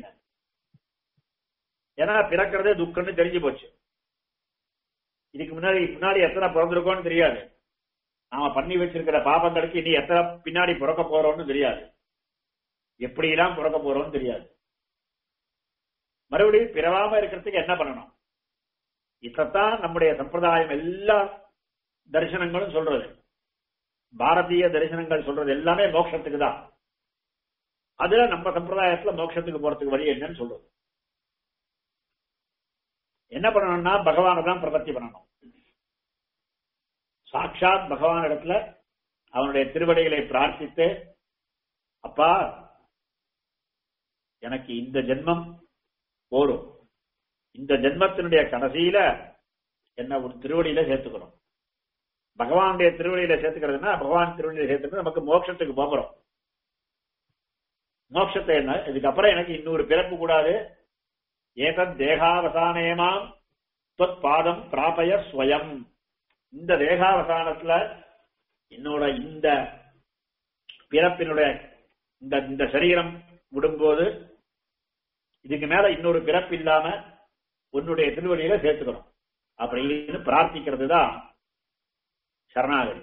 S1: ஏன்னா பிறக்கிறதே துக்கம்னு தெரிஞ்சு போச்சு இதுக்கு முன்னாடி முன்னாடி எத்தனை பிறந்திருக்கோம்னு தெரியாது நாம பண்ணி வச்சிருக்கிற பாபங்களுக்கு இனி எத்தனை பின்னாடி பிறக்க போறோம்னு தெரியாது எப்படி எல்லாம் பிறக்க போறோம்னு தெரியாது மறுபடியும் பிறவாம இருக்கிறதுக்கு என்ன பண்ணணும் இப்பதான் நம்முடைய சம்பிரதாயம் எல்லா தரிசனங்களும் சொல்றது பாரதிய தரிசனங்கள் சொல்றது எல்லாமே மோட்சத்துக்கு தான் அதுல நம்ம சம்பிரதாயத்துல மோட்சத்துக்கு போறதுக்கு வழி என்னன்னு சொல்றது என்ன பண்ணணும்னா பகவானை தான் பிரபத்தி பண்ணணும் சாட்சாத் பகவான் இடத்துல அவனுடைய திருவடிகளை பிரார்த்தித்து அப்பா எனக்கு இந்த ஜென்மம் போரும் இந்த ஜென்மத்தினுடைய கடைசியில என்ன ஒரு திருவடியில சேர்த்துக்கணும் பகவானுடைய திருவடியில சேர்த்துக்கிறதுனா பகவான் திருவடியில சேர்த்துக்கிறது நமக்கு மோட்சத்துக்கு போகிறோம் மோட்சத்தை என்ன இதுக்கப்புறம் எனக்கு இன்னொரு பிறப்பு கூடாது ஏதத் தேகாவசானேமாம் தொத் பாதம் பிராபய ஸ்வயம் இந்த தேகாவசானத்துல என்னோட இந்த பிறப்பினுடைய இந்த இந்த சரீரம் விடும்போது இதுக்கு மேல இன்னொரு பிறப்பு இல்லாம உன்னுடைய திருவடியில சேர்த்துக்கணும் அப்படின்னு பிரார்த்திக்கிறது தான் சரணாகதி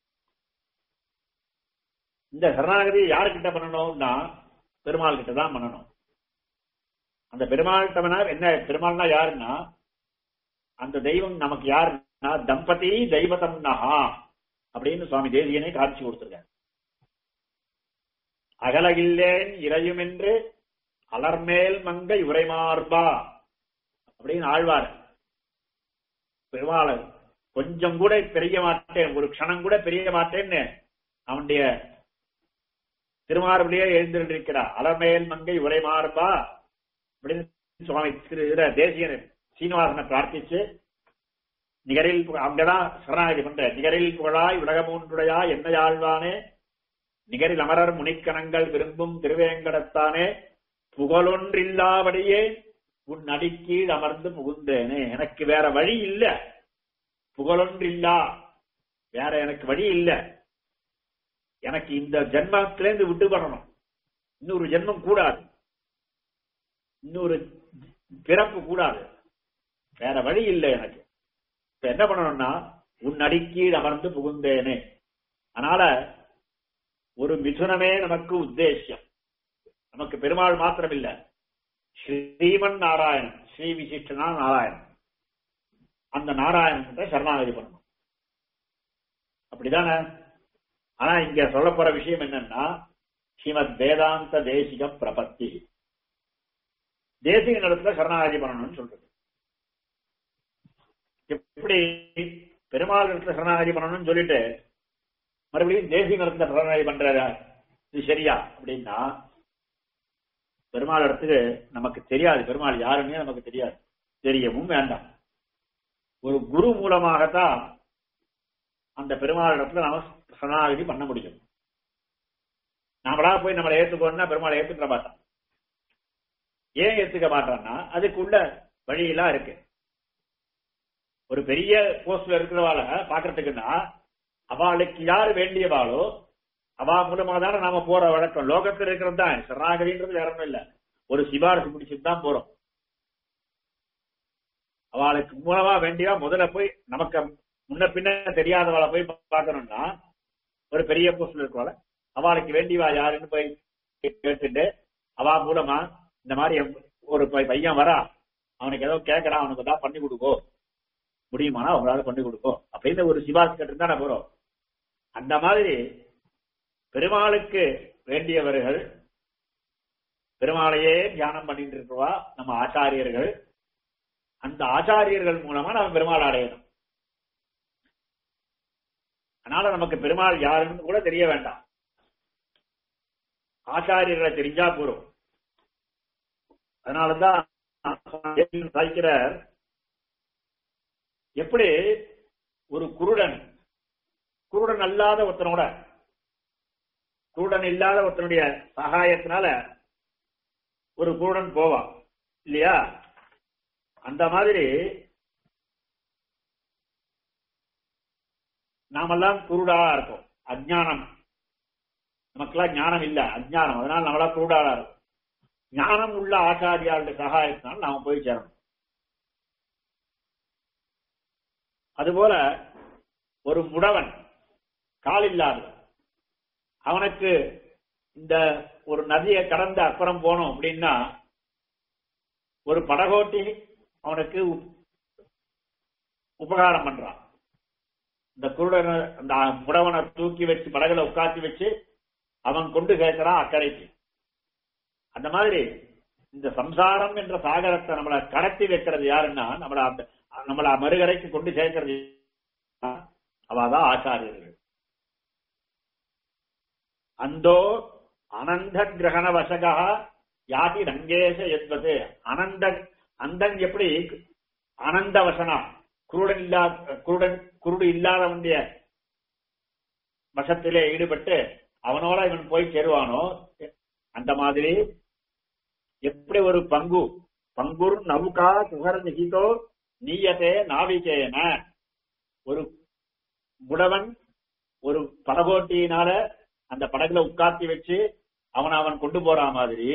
S1: இந்த சரணாகதி யாருக்கிட்ட பண்ணணும்னா பெருமாள் கிட்ட தான் பண்ணணும் அந்த பெருமாள் தமனார் என்ன பெருமாள்னா யாருன்னா அந்த தெய்வம் நமக்கு யாருன்னா தம்பதி தெய்வதம் நகா அப்படின்னு சுவாமி தேசியனை காட்சி கொடுத்திருக்காரு அகலகில்லேன் இறையும் என்று அலர்மேல் மங்கை உரைமார்பா அப்படின்னு ஆழ்வார் பெருமாள் கொஞ்சம் கூட பெரிய மாட்டேன் ஒரு க்ஷணம் கூட பெரிய மாட்டேன்னு அவனுடைய திருமார்பிலேயே எழுந்திருக்கிறார் அலர்மேல் மங்கை உரைமார்பா அப்படின்னு சுவாமி திரு தேசியன் சீனிவாசனை பிரார்த்திச்சு நிகரில் அங்கதான் சரணாகதி பண்ற நிகரில் புகழாய் உலகமூன்றுடையா என்ன யாழ்வானே நிகரில் அமரர் முனிக்கணங்கள் விரும்பும் திருவேங்கடத்தானே புகழொன்றில்லாபடியே உன் அடிக்கீழ் அமர்ந்து புகுந்தேனே எனக்கு வேற வழி இல்ல புகழொன்றில்லா வேற எனக்கு வழி இல்ல எனக்கு இந்த ஜென்மத்திலேருந்து விட்டு பண்ணணும் இன்னொரு ஜென்மம் கூடாது இன்னொரு பிறப்பு கூடாது வேற வழி இல்லை எனக்கு இப்ப என்ன பண்ணணும்னா உன் அடிக்கீழ் அமர்ந்து புகுந்தேனே அதனால ஒரு மிதுனமே நமக்கு உத்தேசியம் நமக்கு பெருமாள் மாத்திரம் இல்ல ஸ்ரீமன் நாராயணன் ஸ்ரீ விசிஷ்டனா நாராயணன் அந்த நாராயணன் சரணாகதி பண்ணணும் அப்படிதானே ஆனா இங்க சொல்ல போற விஷயம் என்னன்னா ஸ்ரீமத் வேதாந்த தேசிக பிரபத்தி தேசிக இடத்துல சரணாகதி பண்ணணும்னு சொல்றது எப்படி பெருமாள் இடத்துல சரணாகதி பண்ணணும்னு சொல்லிட்டு மறுபடியும் தேசிய இடத்துல சரணாகதி பண்ற இது சரியா அப்படின்னா பெருமாள் இடத்துக்கு நமக்கு தெரியாது பெருமாள் யாருன்னே நமக்கு தெரியாது தெரியவும் வேண்டாம் ஒரு குரு மூலமாகத்தான் அந்த பெருமாள் இடத்துல நாம சரணாகதி பண்ண முடியும் நாமளா போய் நம்மளை ஏத்துக்கோன்னா பெருமாளை ஏத்துக்க மாட்டான் ஏன் ஏத்துக்க மாட்டான்னா அதுக்குள்ள வழியெல்லாம் இருக்கு ஒரு பெரிய போஸ்ட்ல இருக்கிறவாள பாக்குறதுக்குன்னா அவளுக்கு யாரு வேண்டியவாளோ அவா மூலமா தானே நாம போற வழக்கம் லோகத்துல இருக்கிறது தான் சரணாகதின்றது வேற ஒண்ணும் இல்ல ஒரு சிபாரிசு பிடிச்சிட்டு தான் போறோம் அவளுக்கு மூலமா வேண்டியவா முதல்ல போய் நமக்கு முன்ன பின்ன தெரியாதவளை போய் பார்க்கணும்னா ஒரு பெரிய போஸ்ட்ல இருக்கவாள அவளுக்கு வேண்டியவா யாருன்னு போய் கேட்டுட்டு அவா மூலமா இந்த மாதிரி எம்- ஒரு பை- பையன் வரா அவனுக்கு ஏதோ கேட்கறான் அவனுக்கு தான் பண்ணி கொடுக்கோ முடியுமானா அவங்களால பண்ணி கொடுக்கோ அப்படின்னு ஒரு சிபாஸ் கேட்டு தானே போறோம் அந்த மாதிரி பெருமாளுக்கு வேண்டியவர்கள் பெருமாளையே தியானம் பண்ணிட்டு இருக்கிறவா நம்ம ஆச்சாரியர்கள் அந்த ஆச்சாரியர்கள் மூலமா நம்ம பெருமாள் அடையணும் அதனால நமக்கு பெருமாள் யாருன்னு கூட தெரிய வேண்டாம் ஆச்சாரியர்களை தெரிஞ்சா போறோம் அதனாலதான் சாய்க்கிறார் எப்படி ஒரு குருடன் குருடன் அல்லாத ஒருத்தனோட குருடன் இல்லாத ஒருத்தனுடைய சகாயத்தினால ஒரு குருடன் போவான் இல்லையா அந்த மாதிரி நாமெல்லாம் குருடா இருக்கோம் அஜ்ஞானம் நமக்கெல்லாம் ஞானம் இல்ல அஜ்ஞானம் அதனால நம்மளா குருடாளா இருக்கும் ஞானம் உள்ள ஆச்சாரியாளுடைய சகாயத்தினால் நாம போய் சேரணும் அதுபோல ஒரு முடவன் கால் இல்லாதவன் அவனுக்கு இந்த ஒரு நதியை கடந்து அப்புறம் போனோம் அப்படின்னா ஒரு படகோட்டி அவனுக்கு உப்- உபகாரம் பண்றான் இந்த குருடனை அந்த முடவனை தூக்கி வச்சு படகுல உட்காத்தி வச்சு அவன் கொண்டு சேர்க்கிறான் அக்கறைக்கு அந்த மாதிரி இந்த சம்சாரம் என்ற சாகரத்தை நம்மளை கடத்தி வைக்கிறது யாருன்னா நம்மள அந்த நம்மள மறுகரைக்கு கொண்டு சேர்க்கிறது அவாதான் ஆச்சாரியர்கள் அந்தோ அனந்த கிரகண வசகா யாதி ரங்கேஷ என்பது அனந்த அந்தன் எப்படி அனந்த வசனா குருடன் இல்லா குருடன் குருடு இல்லாதவனுடைய வசத்திலே ஈடுபட்டு அவனோட இவன் போய் சேருவானோ அந்த மாதிரி எப்படி ஒரு பங்கு பங்குர் நவுகா சுகர நிகிதோ நீயத்தே நாவிகேன ஒரு முடவன் ஒரு படகோட்டியினால அந்த படகுல உட்கார்த்தி வச்சு அவனை அவன் கொண்டு போற மாதிரி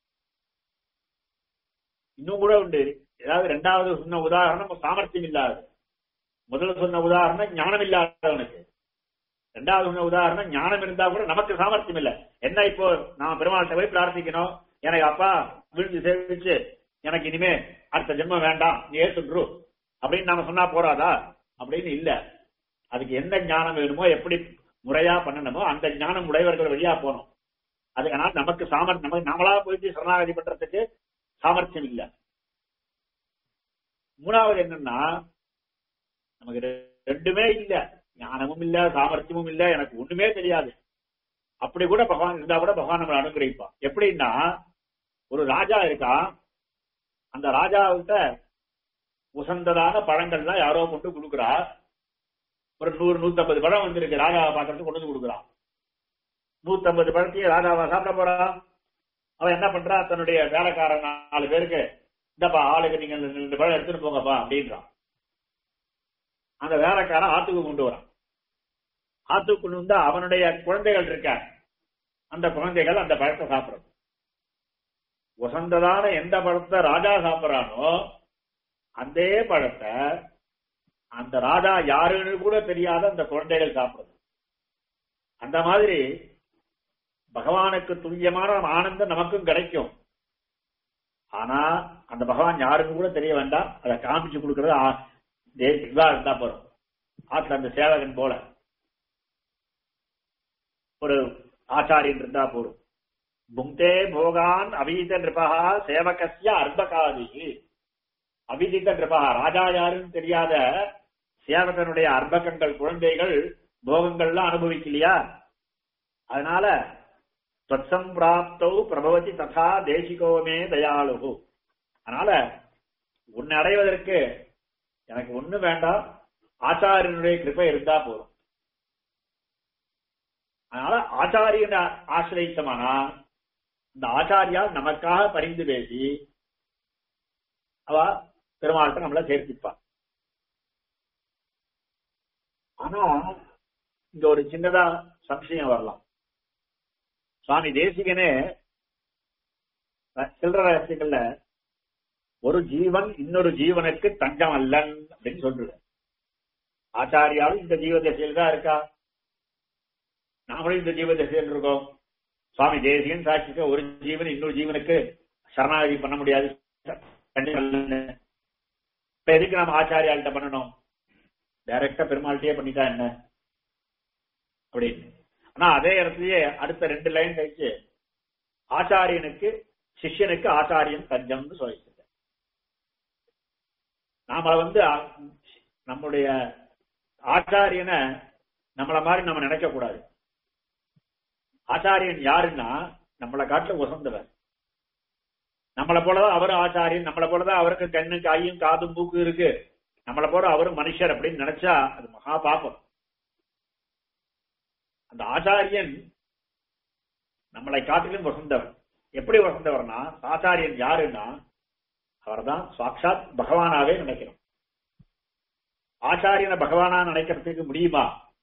S1: இன்னும் கூட உண்டு ஏதாவது ரெண்டாவது சொன்ன உதாரணம் சாமர்த்தியம் இல்லாத முதல்ல சொன்ன உதாரணம் ஞானம் இல்லாதவனுக்கு ரெண்டாவது சொன்ன உதாரணம் ஞானம் இருந்தா கூட நமக்கு சாமர்த்தியம் இல்ல என்ன இப்போ நான் பெருமாள்கிட்ட போய் பிரார்த்திக்கணும் எனக்கு அப்பா விழுந்து சேவிச்சு எனக்கு இனிமே அடுத்த ஜென்மம் வேண்டாம் நீ ஏற்றுரு அப்படின்னு நாம சொன்னா போறாதா அப்படின்னு இல்ல அதுக்கு எந்த ஞானம் வேணுமோ எப்படி முறையா பண்ணணுமோ அந்த ஞானம் உடையவர்கள் வழியா போகணும் அதுக்கனால நமக்கு சாமர்த்தியம் நமக்கு நம்மளா போயிட்டு சரணாகதி பண்றதுக்கு சாமர்த்தியம் இல்ல மூணாவது என்னன்னா நமக்கு ரெ- ரெண்டுமே இல்ல ஞானமும் இல்ல சாமர்த்தியமும் இல்ல எனக்கு ஒண்ணுமே தெரியாது அப்படி கூட பகவான் இருந்தா கூட பகவான் நம்மளை அனுகிரகிப்பான் எப்படின்னா ஒரு ராஜா இருக்கான் அந்த ராஜாவுக்கிட்ட உசந்ததான பழங்கள்லாம் யாரோ கொண்டு கொடுக்குறா ஒரு நூறு நூத்தம்பது பழம் வந்திருக்கு ராஜாவை பார்க்கறதுக்கு கொண்டு வந்து கொடுக்குறான் நூத்தம்பது பழத்தையும் ராஜாவா சாப்பிட போறான் அவன் என்ன பண்றா தன்னுடைய வேலைக்காரன் நாலு பேருக்கு இந்தப்பா ஆளுக்கு நீங்க இந்த ரெண்டு பழம் எடுத்துட்டு போங்கப்பா அப்படின்றான் அந்த வேலைக்காரன் ஆத்துக்கு கொண்டு வரான் ஆத்துக்கு கொண்டு வந்தா அவனுடைய குழந்தைகள் இருக்க அந்த குழந்தைகள் அந்த பழத்தை சாப்பிடுறது உசந்ததான எந்த பழத்தை ராஜா சாப்பிடுறானோ அதே பழத்தை அந்த ராஜா யாருன்னு கூட தெரியாத அந்த குழந்தைகள் சாப்பிடுறது அந்த மாதிரி பகவானுக்கு துல்லியமான ஆனந்தம் நமக்கும் கிடைக்கும் ஆனா அந்த பகவான் யாருன்னு கூட தெரிய வேண்டாம் அதை காமிச்சு கொடுக்கறது ஆ- தே- இதா இருந்தா போறோம் ஆத்துல அந்த சேவகன் போல ஒரு ஆச்சாரியன் இருந்தா போதும் புங்கே போகான் அவிதித நிருபகா சேவகசிய அர்ப்பகாதி அவிதித நிருபகா ராஜா யாருன்னு தெரியாத சேவகனுடைய அர்ப்பகங்கள் குழந்தைகள் போகங்கள்லாம் அனுபவிக்கலையா அதனால தற்சம்பிராப்தௌ பிரபவதி ததா தேசிகோமே தயாளுகு அதனால உன்னை அடைவதற்கு எனக்கு ஒண்ணு வேண்டாம் ஆச்சாரியனுடைய கிருபை இருந்தா போதும் அதனால ஆச்சாரியனை ஆசிரியத்தமானா இந்த ஆச்சாரியா நமக்காக பரிந்து பேசி அவ பெருமாள்கிட்ட நம்மள சேர்த்திப்பா ஆனா இங்க ஒரு சின்னதா சம்சயம் வரலாம் சுவாமி தேசிகனே சில்லற ரகசியங்கள்ல ஒரு ஜீவன் இன்னொரு ஜீவனுக்கு தங்கம் அல்லன் அப்படின்னு சொல்றது ஆச்சாரியாலும் இந்த ஜீவ திசையில் தான் இருக்கா நாமளும் இந்த ஜீவ திசையில் இருக்கோம் சுவாமி தேசியன் சாட்சிக்க ஒரு ஜீவன் இன்னொரு ஜீவனுக்கு சரணாகதி பண்ண முடியாது இப்ப எதுக்கு நாம ஆச்சாரியாள்கிட்ட பண்ணணும் டைரக்டா பெருமாள்கிட்டயே பண்ணிட்டா என்ன அப்படின்னு ஆனா அதே இடத்துலயே அடுத்த ரெண்டு லைன் கழிச்சு ஆச்சாரியனுக்கு சிஷ்யனுக்கு ஆச்சாரியன் தஞ்சம்னு சொல்லிட்டு நாம வந்து நம்முடைய ஆச்சாரியனை நம்மள மாதிரி நம்ம நினைக்க கூடாது ஆச்சாரியன் யாருன்னா நம்மளை காட்டுல உசந்தவர் நம்மளை போலதான் அவரும் ஆச்சாரியன் நம்மளை போலதான் அவருக்கு கண்ணு கையும் காதும் மூக்கு இருக்கு நம்மளை போல அவரும் மனுஷர் அப்படின்னு நினைச்சா அது மகா பாபம் அந்த ஆச்சாரியன் நம்மளை காட்டிலும் வசந்தவர் எப்படி வசந்தவர்னா ஆச்சாரியன் யாருன்னா அவர்தான் சாட்சாத் பகவானாவே நினைக்கிறோம் ஆச்சாரியனை பகவானா நினைக்கிறதுக்கு முடியுமா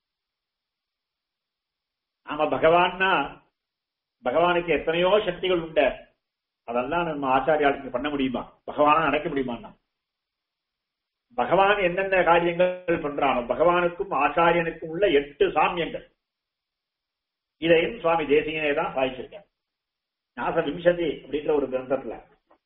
S1: நாம பகவான்னா பகவானுக்கு எத்தனையோ சக்திகள் உண்டு அதெல்லாம் நம்ம ஆச்சாரியாளுக்கு பண்ண முடியுமா பகவானா நடக்க முடியுமா பகவான் என்னென்ன காரியங்கள் பண்றானோ பகவானுக்கும் ஆச்சாரியனுக்கும் உள்ள எட்டு சாமியங்கள் இதையும் சுவாமி தேசிகனே தான் சாதிச்சிருக்கார் ஞாச விம்சதி அப்படின்ற ஒரு கிரந்தத்துல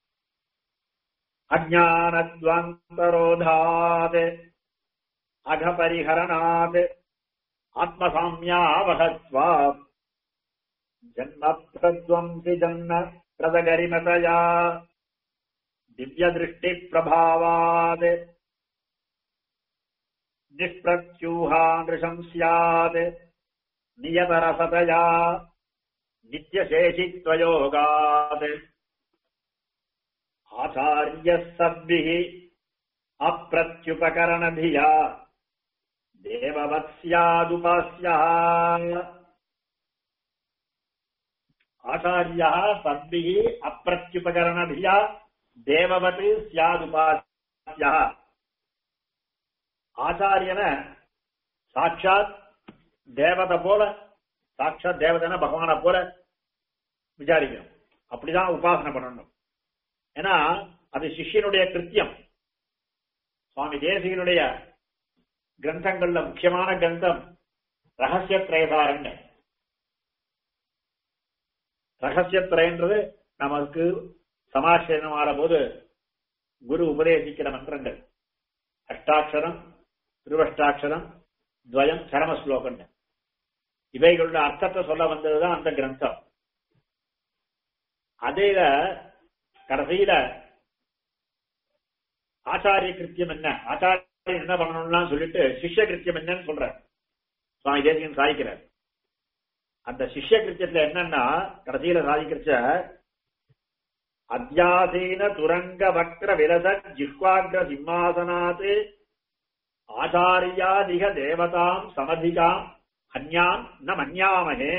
S1: அஜானத்வந்தரோதாத் அகபரிஹரணாத் ஆத்மசாமியாவகத்வா ஜன்ம பிரத்வம்சி ஜன்ம பிரதகரிமதயா திவ்யதிருஷ்டி பிரபாவாத் நிஷ்பிரத்யூஹாந்திருஷம் ஸ்யாத் நியதரசதயா நித்யசேஷித்வயோகாத் ஆச்சாரிய சத்பிः அப்பிரத்யுபகரணபியா தேவவத்ஸ்யாதுபாஸ்யः ஆச்சாரியா சத்பிः அப்பிரத்யுபகரணபியா தேவவத் ஸ்யாதுபாஸ்யः ஆச்சாரியன சாட்சாத் தேவதை போல சாட்சாத் தேவதன பகவான போல விசாரிக்கணும் அப்படிதான் உபாசனை பண்ணணும் ஏன்னா அது சிஷ்யனுடைய கிருத்தியம் சுவாமி தேசிகனுடைய கிரந்தங்கள்ல முக்கியமான கிரந்தம் ரகசிய திரயதாரங்க ரகசியத்திரைன்றது நமக்கு சமாசனம் ஆடும்போது குரு உபதேசிக்கிற மந்திரங்கள் அஷ்டாட்சரம் திருவஷ்டாட்சரம் துவயம் சரம ஸ்லோகம் இவைகளோட அர்த்தத்தை சொல்ல வந்ததுதான் அந்த கிரந்தம் அதேல கடைசியில ஆச்சாரிய கிருத்தியம் என்ன ஆச்சாரியன் என்ன பண்ணணும்லாம் சொல்லிட்டு சிஷ்ய கிருத்தியம் என்னன்னு சொல்ற சுவாமி தேசிகன் சாதிக்கிறார் அந்த சிஷ்ய கிருத்தியத்துல என்னன்னா கடைசியில சாதிக்கிறச்ச அத்தியாசீன துரங்க வக்ர விரத ஜிஹ்வாக்ர சிம்மாசனாத் ஆச்சாரியாதிக தேவதாம் சமதிகாம் அந்யான் ந மன்யாமகே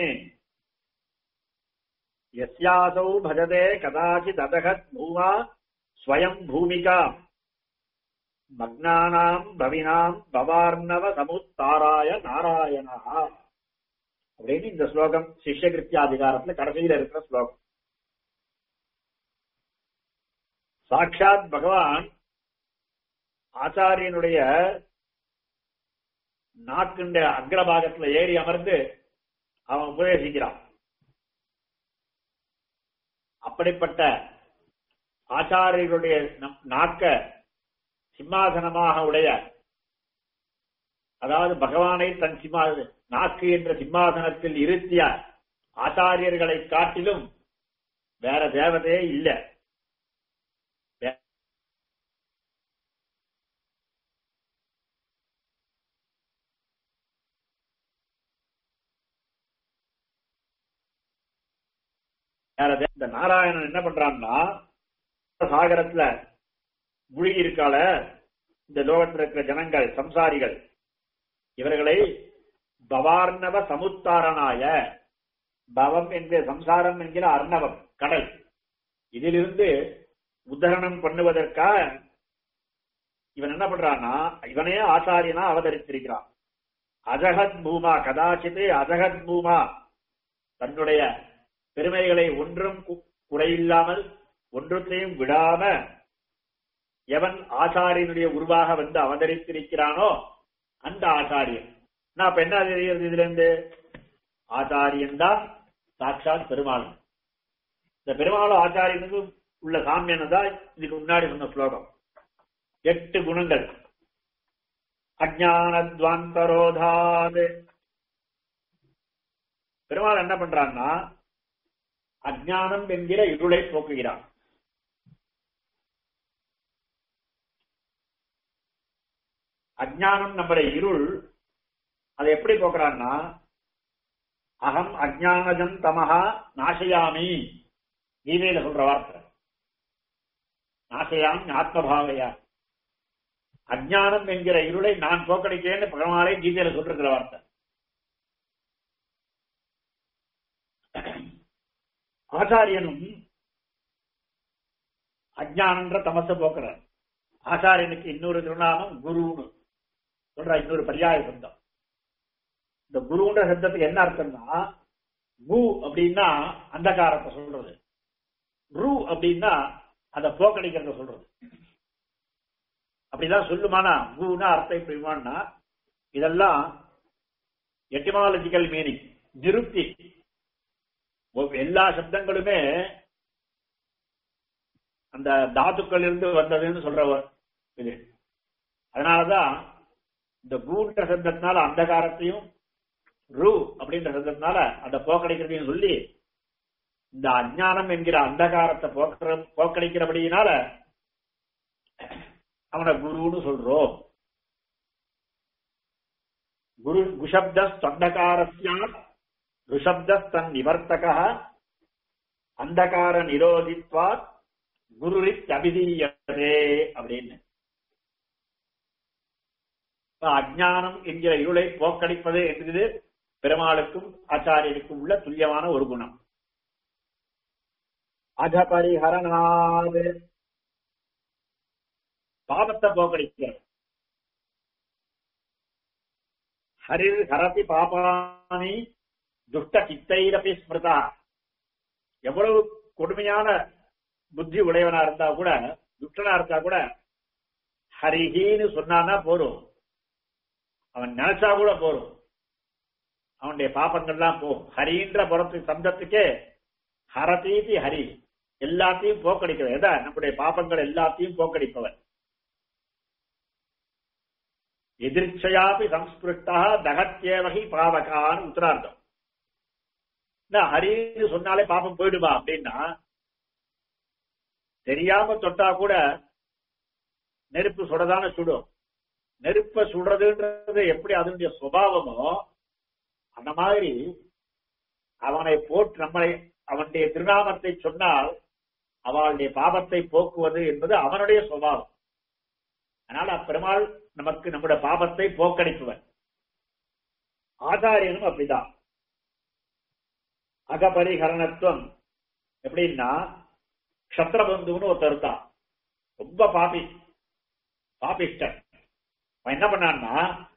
S1: यस्यासौ भजते कदाचिददहत् भूमा स्वयम् भूमिका மக்னானாம் பவினாம் பவார்ணவ சமுத்தாராய நாராயணா அப்படின்னு இந்த ஸ்லோகம் சிஷ்யகிருத்தியாதிகாரத்துல கடைசியில இருக்கிற ஸ்லோகம் சாட்சாத் பகவான் ஆச்சாரியனுடைய நாக்குண்ட அக்ரபாகத்துல ஏறி அமர்ந்து அவன் உபதேசிக்கிறான் அப்படிப்பட்ட ஆச்சாரியர்களுடைய நாக்க சிம்மாசனமாக உடைய அதாவது பகவானை தன் சிம்மா நாக்கு என்ற சிம்மாசனத்தில் இருத்திய ஆச்சாரியர்களை காட்டிலும் வேற தேவதையே இல்லை இந்த நாராயணன் என்ன பண்றான்னா சாகரத்துல முழுகி இருக்கால இந்த லோகத்தில் இருக்கிற ஜனங்கள் சம்சாரிகள் இவர்களை பவார்ணவ சமுத்தாரணாய பவம் என்கிற சம்சாரம் என்கிற அர்ணவம் கடல் இதிலிருந்து உத்தரணம் பண்ணுவதற்காக இவன் என்ன பண்றான்னா இவனே ஆச்சாரியனா அவதரித்திருக்கிறான் அஜகத் பூமா கதாச்சித்து அஜகத் பூமா தன்னுடைய பெருமைகளை ஒன்றும் குறையில்லாமல் ஒன்றத்தையும் விடாம எவன் ஆச்சாரியனுடைய உருவாக வந்து அவதரித்திருக்கிறானோ அந்த ஆச்சாரியன் நான் இப்ப என்ன தெரிகிறது இதுல இருந்து ஆச்சாரியன் தான் சாட்சாத் பெருமாள் இந்த பெருமாளும் ஆச்சாரியனுக்கும் உள்ள சாமியம் தான் இதுக்கு முன்னாடி சொன்ன ஸ்லோகம் எட்டு குணங்கள் அஜானத்வாந்தரோதாது பெருமாள் என்ன பண்றான்னா அஜானம் என்கிற இருளை போக்குகிறான் அஜானம் நம்முடைய இருள் அதை எப்படி போக்குறான்னா அகம் அஜானஜம் தமஹா நாசயாமி கீதையில சொல்ற வார்த்தை நாசயாமி ஆத்மபாவையா அஜானம் என்கிற இருளை நான் போக்கடிக்கிறேன்னு பெருமாளை கீதையில சொல்லிருக்கிற வார்த்தை ஆச்சாரியனும் அஜானன்ற தமச போக்குறார் ஆச்சாரியனுக்கு இன்னொரு திருநாமம் குருன்னு சொல்ற இன்னொரு பரியாய சப்தம் இந்த குருன்ற சப்தத்துக்கு என்ன அர்த்தம்னா கு அப்படின்னா அந்தகாரத்தை சொல்றது ரு அப்படின்னா அதை போக்கடிக்கிறத சொல்றது அப்படிதான் சொல்லுமானா குனா அர்த்தம் இப்படிமான்னா இதெல்லாம் எட்டிமாலஜிக்கல் மீனிங் நிருப்தி எல்லா சப்தங்களுமே அந்த தாத்துக்கள் இருந்து வந்ததுன்னு சொல்றவர் இது அதனாலதான் இந்த கூன்ற சப்தத்தினால அந்தகாரத்தையும் ரு அப்படின்ற சப்தத்தினால அந்த போக்கடிக்கிறதையும் சொல்லி இந்த அஜானம் என்கிற அந்தகாரத்தை போக்குற போக்கடிக்கிறபடியினால அவனை குருன்னு சொல்றோம் குரு குஷப்த ஸ்தந்தகாரஸ்யா ருஷப்த தன் நிவர்த்தக அந்தகார நிரோதித்வா குருரித் அபிதீயதே அப்படின்னு அஜானம் என்கிற இருளை போக்கடிப்பது என்பது பெருமாளுக்கும் ஆச்சாரியனுக்கும் உள்ள துல்லியமான ஒரு குணம் அகபரிஹரணாது பாபத்தை போக்கடிக்கிறது ஹரிர் ஹரதி பாபானி துஷ்ட சித்தைரபி ஸ்மிருதா எவ்வளவு கொடுமையான புத்தி உடையவனா இருந்தா கூட துஷ்டனா இருந்தா கூட ஹரிஹின்னு சொன்னானா போரும் அவன் நினைச்சா கூட போரும் அவனுடைய பாப்பங்கள்லாம் போகும் ஹரின்ற புறத்து சப்தத்துக்கே ஹரதீதி ஹரி எல்லாத்தையும் போக்கடிக்கிறவர் எதா நம்முடைய பாப்பங்கள் எல்லாத்தையும் போக்கடிப்பவர் எதிர்ச்சையாபி சம்ஸ்பிருஷ்டா தகத்தியவகி பாவகான்னு உத்தரார்த்தம் ஹரின்னு சொன்னாலே பாப்பம் போயிடுமா அப்படின்னா தெரியாம தொட்டா கூட நெருப்பு சுடதான சுடும் நெருப்ப சுடுறதுன்றது எப்படி அதனுடைய சுபாவமோ அந்த மாதிரி அவனை போட்டு நம்மளை அவனுடைய திருநாமத்தை சொன்னால் அவளுடைய பாவத்தை போக்குவது என்பது அவனுடைய சுபாவம் அதனால அப்பெருமாள் நமக்கு நம்முடைய பாவத்தை போக்கடிப்பவன் ஆச்சாரியனும் அப்படிதான் அகபரிகரணத்துவம் எப்படின்னா கஷத்திரபந்துன்னு ஒருத்தர் இருந்தான் ரொம்ப பாபி பாபிஷ்டன் அவன் என்ன பண்ணான்னா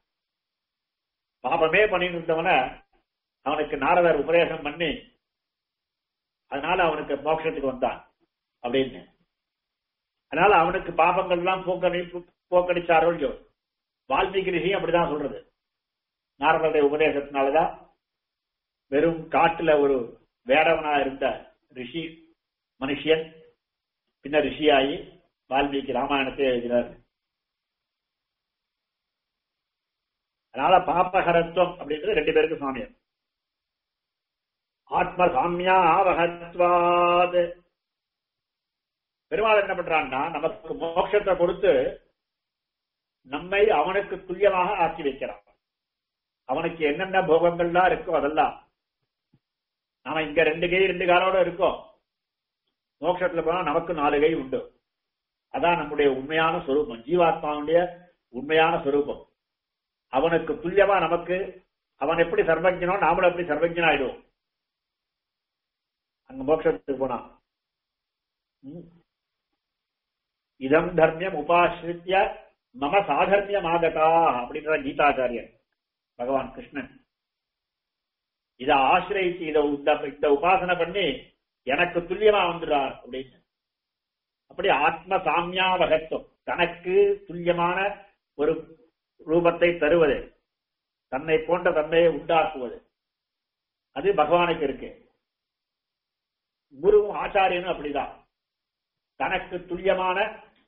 S1: பாபமே பண்ணிட்டு இருந்தவன அவனுக்கு நாரதர் உபதேசம் பண்ணி அதனால அவனுக்கு மோட்சத்துக்கு வந்தான் அப்படின்னு அதனால அவனுக்கு பாபங்கள் எல்லாம் போக்கடி போக்கடிச்சாரோ இல்லையோ வால்மீகி ரிஷியும் அப்படிதான் சொல்றது நாரதருடைய உபதேசத்தினாலதான் வெறும் காட்டுல ஒரு வேடவனா இருந்த ரிஷி மனுஷியன் பின்ன ரிஷியாகி வால்மீகி ராமாயணத்தை எழுதினார் அதனால பாப்பகரத்துவம் அப்படின்றது ரெண்டு பேருக்கு சாமியம் ஆத்ம சாமியா ஆவகத்வாது பெருமாள் என்ன பண்றான்னா நமக்கு மோட்சத்தை கொடுத்து நம்மை அவனுக்கு துல்லியமாக ஆக்கி வைக்கிறான் அவனுக்கு என்னென்ன போகங்கள்லாம் இருக்கோ அதெல்லாம் நாம இங்க ரெண்டு கை ரெண்டு காலோட இருக்கோம் மோட்சத்துல போனா நமக்கு நாலு கை உண்டு அதான் நம்முடைய உண்மையான சொரூபம் ஜீவாத்மாவுடைய உண்மையான சொரூபம் அவனுக்கு துல்லியமா நமக்கு அவன் எப்படி சர்வஜனோ நாமளும் எப்படி சர்வஜன் ஆயிடுவோம் அங்க மோட்சத்துக்கு போனா இதம் தர்மியம் உபாசிரித்திய மம சாதர்மியம் ஆகதா அப்படின்ற கீதாச்சாரியன் பகவான் கிருஷ்ணன் இத ஆசிரியிச்சு இத இந்த உபாசனை பண்ணி எனக்கு துல்லியமா வந்துடுறார் அப்படின்னு அப்படி ஆத்ம சாமியாவகத்துவம் தனக்கு துல்லியமான ஒரு ரூபத்தை தருவது தன்னை போன்ற தன்மையை உண்டாக்குவது அது பகவானுக்கு இருக்கு குருவும் ஆச்சாரியனும் அப்படிதான் தனக்கு துல்லியமான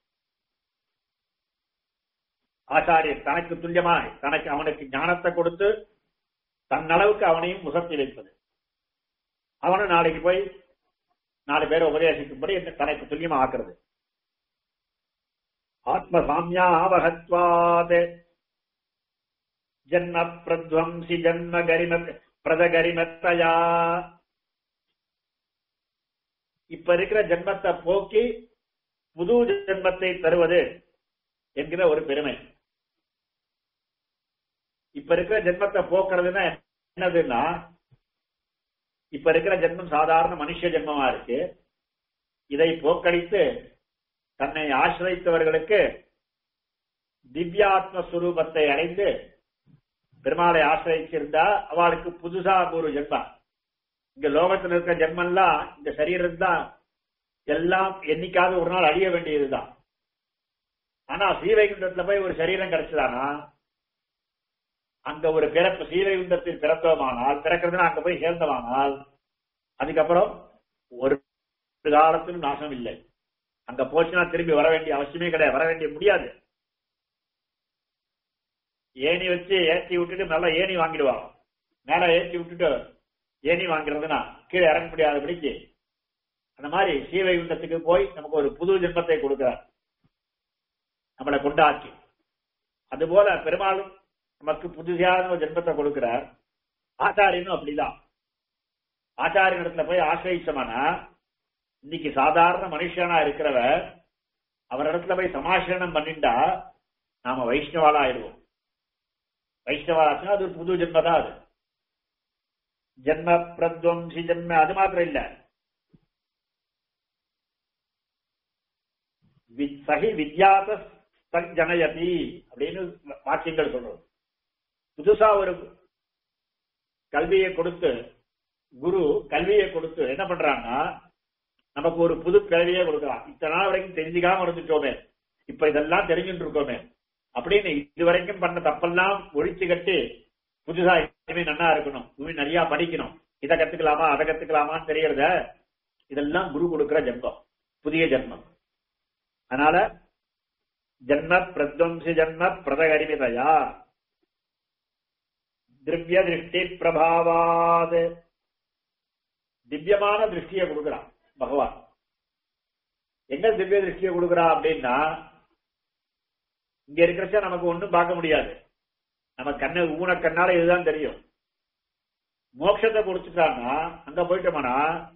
S1: ஆச்சாரியன் தனக்கு துல்லியமான தனக்கு அவனுக்கு ஞானத்தை கொடுத்து தன் அளவுக்கு அவனையும் முகத்தி வைப்பது அவனும் நாளைக்கு போய் நாலு பேரை உபதேசிக்கும்படி தனக்கு துல்லியமா ஆக்குறது ஆத்ம சாமியாவகத்வாத் ஜன்ம பிரத்வம்சி ஜன்ம கரிம பிரதகரிமத்தயா இப்ப இருக்கிற ஜென்மத்தை போக்கி புது ஜென்மத்தை தருவது என்கிற ஒரு பெருமை இப்ப இருக்கிற ஜென்மத்தை போக்குறதுன்னா என்னதுன்னா இப்ப இருக்கிற ஜென்மம் சாதாரண மனுஷ ஜென்மமா இருக்கு இதை போக்கடித்து தன்னை ஆசிரியத்தவர்களுக்கு திவ்யாத்ம சுரூபத்தை அடைந்து பெருமாளை ஆசிரியிருந்தா அவளுக்கு புதுசா ஒரு ஜென்மம் இங்க லோகத்தில் இருக்கிற ஜென்மம்லாம் இந்த சரீரம் தான் எல்லாம் என்னைக்காவது ஒரு நாள் அழிய வேண்டியதுதான் ஆனா ஸ்ரீவைகுண்டத்துல போய் ஒரு சரீரம் கிடைச்சதானா அங்க ஒரு பிறப்பு ஸ்ரீவைகுண்டத்தில் பிறந்தோமானால் பிறக்கிறதுனா அங்க போய் சேர்ந்தவானால் அதுக்கப்புறம் ஒரு காலத்திலும் நாசம் இல்லை அங்க போச்சுன்னா திரும்பி வர வேண்டிய அவசியமே கிடையாது வர வேண்டிய முடியாது ஏணி வச்சு ஏற்றி விட்டுட்டு நல்லா ஏணி வாங்கிடுவாங்க மேல ஏற்றி விட்டுட்டு ஏணி வாங்கிறதுனா கீழே இறங்க முடியாதபடிக்கு அந்த மாதிரி ஸ்ரீவைகுண்டத்துக்கு போய் நமக்கு ஒரு புது ஜென்மத்தை கொடுக்கிறார் நம்மளை கொண்டாக்கி அதுபோல பெருமாளும் நமக்கு புதுசான ஒரு ஜென்மத்தை கொடுக்கிறார் ஆச்சாரியனும் அப்படிதான் ஆச்சாரியன் இடத்துல போய் ஆசிரியச்சோம்னா இன்னைக்கு சாதாரண மனுஷனா இருக்கிறவர் அவரிடத்துல போய் சமாசனம் பண்ணிண்டா நாம வைஷ்ணவாலா ஆயிடுவோம் வைஷ்ணவாலாச்சுன்னா அது ஒரு புது ஜென்ம தான் அது ஜென்ம பிரத்வம்சி ஜென்ம அது மாத்திரம் இல்ல வி- சகி வித்யாத ஜனயதி அப்படின்னு வாக்கியங்கள் சொல்றது புதுசா ஒரு கல்வியை கொடுத்து குரு கல்வியை கொடுத்து என்ன பண்றாங்கன்னா நமக்கு ஒரு புது கல்வியை கொடுக்கலாம் இத்தனை நாள் வரைக்கும் தெரிஞ்சுக்காம இருந்துட்டோமே இப்ப இதெல்லாம் தெரிஞ்சுட்டு இருக்கோமே அப்படின்னு இது வரைக்கும் பண்ண தப்பெல்லாம் ஒழிச்சு கட்டி புதுசா இனிமே நன்னா இருக்கணும் இனிமே நிறைய படிக்கணும் இதை கத்துக்கலாமா அதை கத்துக்கலாமான்னு தெரியறத இதெல்லாம் குரு கொடுக்கிற ஜென்மம் புதிய ஜென்மம் அதனால ஜன்ம பிரத்வம்சி ஜன்ம பிரதகரிமிதயா திவ்ய திருஷ்டி பிரபாவாத் திவ்யமான திருஷ்டியை கொடுக்கிறான் பகவான் எங்க திவ்ய திருஷ்டியை கொடுக்கிறா அப்படின்னா இங்க இருக்கிறச்ச நமக்கு ஒண்ணும் பார்க்க முடியாது நம்ம கண்ணு ஊன கண்ணால இதுதான் தெரியும் மோட்சத்தை கொடுத்துட்டான்னா அங்க போயிட்டோம்னா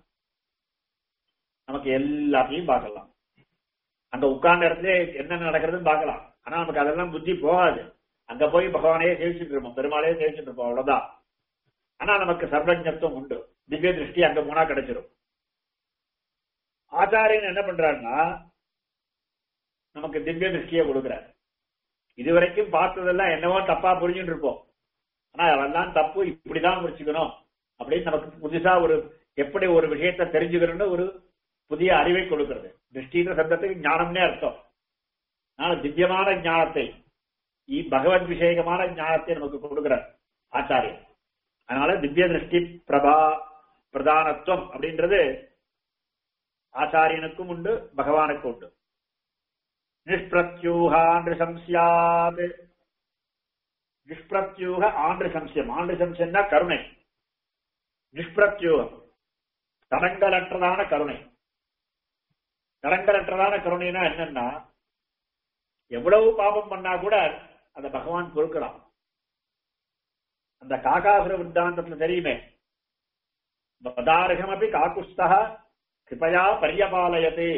S1: நமக்கு எல்லாத்தையும் பார்க்கலாம் அங்க உட்கார்ந்த இடத்துல என்ன நடக்கிறதுன்னு பார்க்கலாம் ஆனா நமக்கு அதெல்லாம் புத்தி போகாது அங்க போய் பகவானையே சேவிச்சுட்டு இருப்போம் பெருமாளையே சேவிச்சுட்டு இருப்போம் அவ்வளவுதான் ஆனா நமக்கு சர்வஜத்துவம் உண்டு திவ்ய திருஷ்டி அங்க போனா கிடைச்சிடும் ஆச்சாரியன் என்ன பண்றாருன்னா நமக்கு திவ்ய திருஷ்டியை கொடுக்கிறார் இதுவரைக்கும் பார்த்ததெல்லாம் என்னவோ தப்பா புரிஞ்சுட்டு இருப்போம் ஆனா அதெல்லாம் தப்பு இப்படிதான் முடிச்சுக்கணும் அப்படின்னு நமக்கு புதுசா ஒரு எப்படி ஒரு விஷயத்தை தெரிஞ்சுக்கணும்னு ஒரு புதிய அறிவை கொடுக்கிறது திருஷ்டின்ற சப்தத்துக்கு ஞானம்னே அர்த்தம் அதனால திவ்யமான ஞானத்தை இ- பகவத் விஷயகமான ஞானத்தை நமக்கு கொடுக்கிறார் ஆச்சாரியன் அதனால திவ்ய திருஷ்டி பிரபா பிரதானத்துவம் அப்படின்றது ஆச்சாரியனுக்கும் உண்டு பகவானுக்கும் உண்டு நிஷ்பிரத்யூகாண்டு சம்சியாது நிஷ்பிரத்யூக ஆண்டு சம்சயம் ஆண்டு சம்சயம்னா கருணை நிஷ்பிரத்யூகம் தடங்கலற்றதான கருணை தடங்கலற்றதான கருணைனா என்னன்னா எவ்வளவு பாபம் பண்ணா கூட அந்த பகவான் பொறுக்கலாம் அந்த காகாசுர வித்தாந்தத்துல தெரியுமே பதார்கமபி காக்குஸ்தா கிருபயா பரியபாலயதே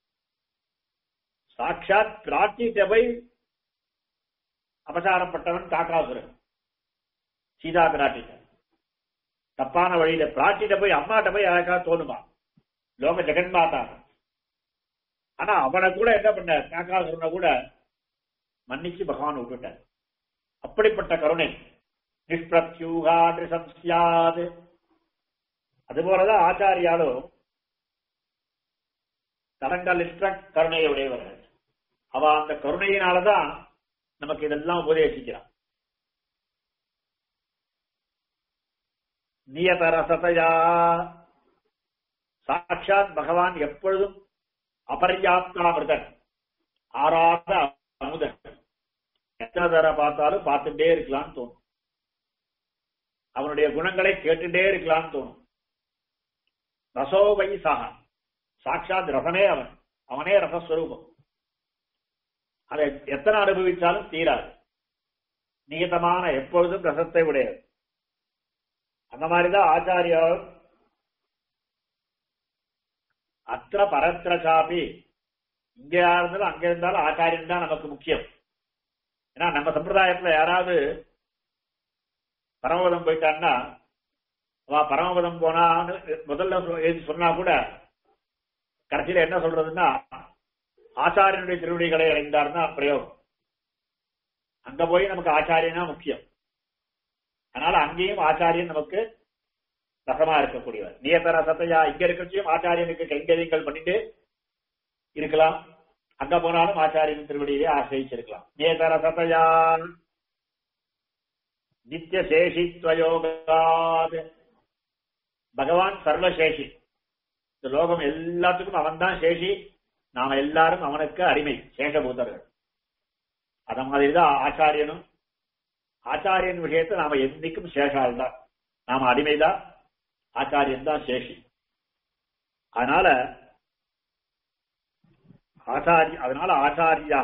S1: சாட்சாத் பிராட்டிட்ட போய் அபசாரப்பட்டவன் காக்காசுரன் சீதா பிராட்டிட்ட தப்பான வழியில பிராட்டிட்ட போய் அம்மாட்ட போய் யாருக்கா தோணுமா லோக ஜெகன்மாதா ஆனா அவனை கூட என்ன பண்ண காக்காசுரனை கூட மன்னிச்சு பகவான் விட்டுட்டார் அப்படிப்பட்ட கருணை நிஷ்பிரத்யூகா நிசம்சியாது அதுபோலதான் ஆச்சாரியாலும் தடங்கலிற்ற கருணையை உடையவர்கள் அவ அந்த கருணையினாலதான் நமக்கு இதெல்லாம் உபதேசிக்கிறான் நியதரசதையா சாட்சாத் பகவான் எப்பொழுதும் அபர்யாப்தாமிருதன் ஆறாத அமுதன் எத்தனை தடவை பார்த்தாலும் பார்த்துட்டே இருக்கலாம்னு தோணும் அவனுடைய குணங்களை கேட்டுட்டே இருக்கலாம்னு தோணும் ரசோவை சகா சாட்சாத் ரசமே அவன் அவனே ரசஸ்வரூபம் அதை எத்தனை அனுபவிச்சாலும் தீராது நியதமான எப்பொழுதும் ரசத்தை உடையது அந்த மாதிரிதான் ஆச்சாரியார் அத்திர பரத்திர சாப்பி இங்க இருந்தாலும் அங்க இருந்தாலும் ஆச்சாரியன் தான் நமக்கு முக்கியம் ஏன்னா நம்ம சம்பிரதாயத்துல யாராவது பரமபதம் போயிட்டான்னா அவ பரமபதம் போனான்னு முதல்ல சொ- எழுதி சொன்னா கூட கடைசியில என்ன சொல்றதுன்னா ஆச்சாரியனுடைய திருவடிகளை அடைந்தார்னா பிரயோகம் அங்க போய் நமக்கு ஆச்சாரியனா முக்கியம் அதனால அங்கேயும் ஆச்சாரியன் நமக்கு ரசமா இருக்கக்கூடியவர் நியத ரசத்தையா இங்க இருக்கச்சியும் ஆச்சாரியனுக்கு கைங்கரியங்கள் பண்ணிட்டு இருக்கலாம் அங்க போனாலும் ஆச்சாரியன் திருவடியிலே ஆசிரியிருக்கலாம் நியத ரசத்தையா நித்திய சேஷித்வயோகாத் பகவான் சர்வசேஷி இந்த லோகம் எல்லாத்துக்கும் அவன் தான் சேஷி நாம எல்லாரும் அவனுக்கு அடிமை சேஷபூதர்கள் அத மாதிரிதான் ஆச்சாரியனும் ஆச்சாரியன் விஷயத்தை நாம என்னைக்கும் சேஷால் தான் நாம அடிமைதான் ஆச்சாரியன் தான் சேஷி அதனால ஆச்சாரிய அதனால ஆச்சாரியா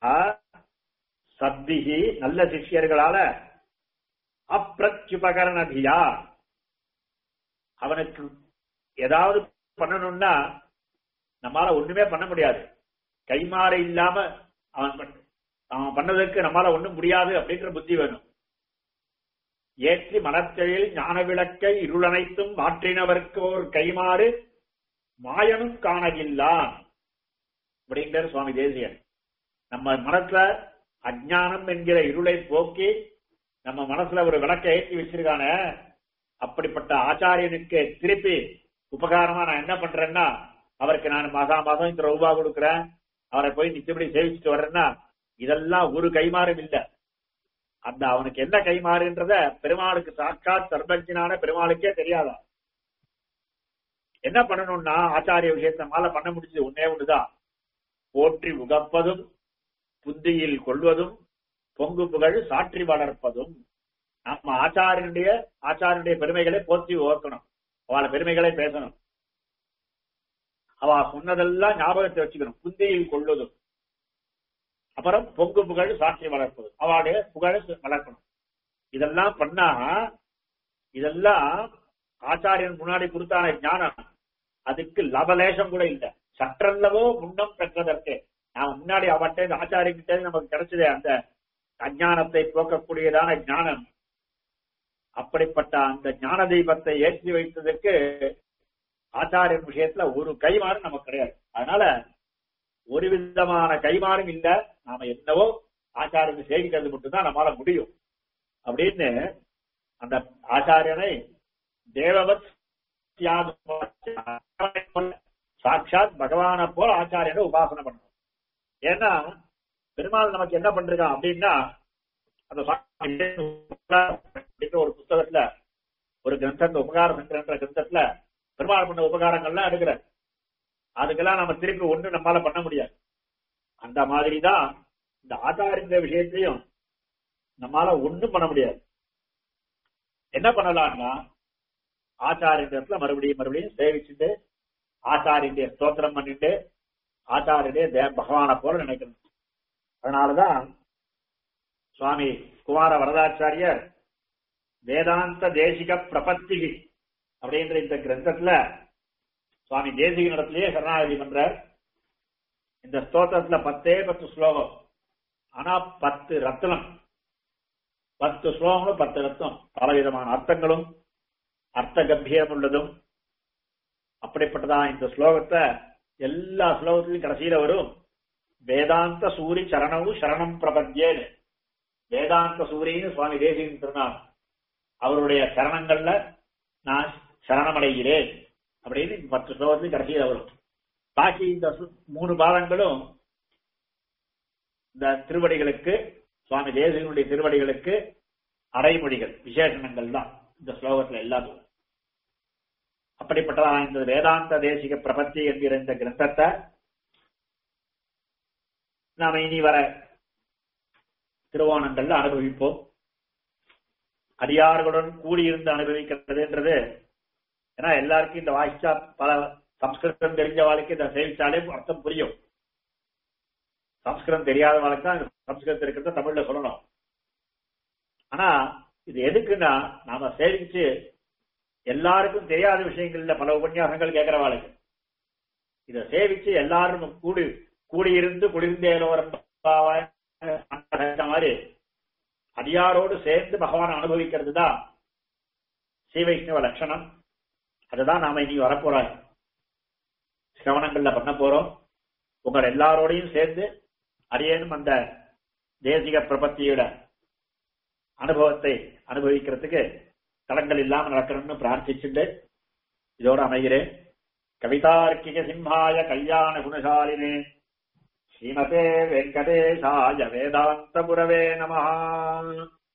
S1: சத்திகி நல்ல சிஷ்யர்களால அப்பிரத்யுபகரணதியா அவனுக்கு ஏதாவது பண்ணணும்னா நம்மால ஒண்ணுமே பண்ண முடியாது கைமாறு இல்லாம அவன் பண்ண- அவன் பண்ணதுக்கு நம்மால ஒண்ணும் முடியாது அப்படின்ற புத்தி வேணும் ஏற்றி மனத்தையில் ஞான விளக்கை இருளனைத்தும் மாற்றினவர்க்கு ஒரு கைமாறு மாயனும் காணகில்லான் அப்படிங்கிறார் சுவாமி தேசியன் நம்ம மனசுல அஜ்ஞானம் என்கிற இருளை போக்கி நம்ம மனசுல ஒரு விளக்கை ஏற்றி வச்சிருக்கானே அப்படிப்பட்ட ஆச்சாரியனுக்கு திருப்பி உபகாரமா நான் என்ன பண்றேன்னா அவருக்கு நான் மாசா மாசம் இந்த ரூபா கொடுக்குறேன் அவரை போய் நிச்சயப்படி சேவிச்சுட்டு வர்றேன்னா இதெல்லாம் ஒரு கைமாறும் இல்ல அந்த அவனுக்கு என்ன கைமாறுன்றத பெருமாளுக்கு சாட்சாத் சர்வஜனான பெருமாளுக்கே தெரியாதா என்ன பண்ணணும்னா ஆச்சாரிய விஷயத்த மேல பண்ண முடிஞ்சது ஒன்னே ஒண்ணுதான் போற்றி உகப்பதும் புத்தியில் கொள்வதும் பொங்கு புகழ் சாற்றி வளர்ப்பதும் நம்ம ஆச்சாரியனுடைய ஆச்சாரியனுடைய பெருமைகளை போற்றி ஓர்க்கணும் அவள பெருமைகளை பேசணும் அவ சொன்னதெல்லாம் ஞாபகத்தை வச்சுக்கணும் புந்தியில் கொள்வதும் அப்புறம் பொங்கு புகழ் சாட்சி வளர்ப்பது அவளுடைய புகழ் வளர்க்கணும் இதெல்லாம் பண்ணா இதெல்லாம் ஆச்சாரியன் முன்னாடி கொடுத்தான ஞானம் அதுக்கு லபலேசம் கூட இல்ல சற்றல்லவோ முன்னம் பெற்றதற்கு நாம முன்னாடி அவன்கிட்ட ஆச்சாரியன்கிட்ட நமக்கு கிடைச்சதே அந்த அஞ்ஞானத்தை போக்கக்கூடியதான ஞானம் அப்படிப்பட்ட அந்த ஞான தெய்வத்தை ஏற்றி வைத்ததற்கு ஆச்சாரியன் விஷயத்துல ஒரு கைமாறு நமக்கு கிடையாது அதனால ஒரு விதமான கைமாறும் இல்ல நாம என்னவோ ஆச்சாரியனை சேவிக்கிறது மட்டும்தான் நம்மளால முடியும் அப்படின்னு அந்த ஆச்சாரியனை தேவவத் தியாகம் சாட்சாத் பகவானை போல ஆச்சாரியனை உபாசனை பண்ணணும் ஏன்னா பெருமாள் நமக்கு என்ன பண்றான் அப்படின்னா அந்த அப்படின்ற ஒரு புத்தகத்துல ஒரு கிரந்தத்துல உபகார சங்கரன்ற கிரந்தத்துல பெருமாள் பண்ண உபகாரங்கள்லாம் எடுக்கிற அதுக்கெல்லாம் நம்ம திருப்பி ஒண்ணு நம்மளால பண்ண முடியாது அந்த மாதிரிதான் இந்த ஆச்சாரிய விஷயத்தையும் நம்மளால ஒண்ணும் பண்ண முடியாது என்ன பண்ணலாம்னா ஆச்சாரியத்துல மறுபடியும் மறுபடியும் சேவிச்சுட்டு ஆச்சாரிய ஸ்தோத்திரம் பண்ணிட்டு ஆச்சாரிய தே பகவானை போல நினைக்கணும் அதனாலதான் சுவாமி குமார வரதாச்சாரியர் வேதாந்த தேசிக பிரபத்தி அப்படின்ற இந்த கிரந்தத்துல சுவாமி தேசிக நடத்திலேயே சரணாகதி பண்றார் இந்த ஸ்தோத்திரத்துல பத்தே பத்து ஸ்லோகம் ஆனா பத்து ரத்னம் பத்து ஸ்லோகங்களும் பத்து ரத்னம் பலவிதமான அர்த்தங்களும் அர்த்த கம்பீரம் உள்ளதும் அப்படிப்பட்டதான் இந்த ஸ்லோகத்தை எல்லா ஸ்லோகத்திலும் கடைசியில வரும் வேதாந்த சூரி சரணவும் சரணம் பிரபத்தியேன்னு வேதாந்த சூரின்னு சுவாமி தேசிகன் சொன்னார் அவருடைய சரணங்கள்ல நான் சரணமடைகிறேன் அப்படின்னு பத்து ஸ்லோகத்தில் கடைசியில் வரும் பாக்கி இந்த சு- மூணு பாதங்களும் இந்த திருவடிகளுக்கு சுவாமி தேசிகனுடைய திருவடிகளுக்கு அடைமொழிகள் விசேஷணங்கள் தான் இந்த ஸ்லோகத்துல எல்லாத்துக்கும் அப்படிப்பட்டதான இந்த வேதாந்த தேசிக பிரபத்தி என்கிற இந்த கிரந்தத்தை நாம இனி வர திருவோணங்கள்ல அனுபவிப்போம் அடியார்களுடன் கூடியிருந்து அனுபவிக்கிறதுன்றது ஏன்னா எல்லாருக்கும் இந்த வாய்ச்சா பல சம்ஸ்கிருதம் தெரிஞ்ச வாழ்க்கை இதை சேவிச்சாலே அர்த்தம் புரியும் சம்ஸ்கிருதம் தெரியாத வாழ்க்கை தான் சம்ஸ்கிருதம் இருக்கிறத தமிழ்ல சொல்லணும் ஆனா இது எதுக்குன்னா நாம சேவிச்சு எல்லாருக்கும் தெரியாத விஷயங்கள்ல பல உபன்யாசங்கள் கேட்கிற வாழ்க்கை இதை சேவிச்சு எல்லாரும் கூடி கூடியிருந்து குளிர்ந்தேலோரம் மாதிரி அடியாரோடு சேர்ந்து பகவான் அனுபவிக்கிறது தான் ஸ்ரீ வைஷ்ணவ லட்சணம் அதுதான் நாம இனி வரப்போற சிரவணங்கள்ல பண்ண போறோம் உங்கள் எல்லாரோடையும் சேர்ந்து அரியனும் அந்த தேசிக பிரபத்தியோட அனுபவத்தை அனுபவிக்கிறதுக்கு தடங்கள் இல்லாம நடக்கணும்னு பிரார்த்திச்சுட்டு இதோட அமைகிறேன் கவிதார்க்கிக சிம்ஹாய கல்யாண குணசாலினே ஸ்ரீமதே வெங்கடேஷாய வேதாந்த புரவே நமஹா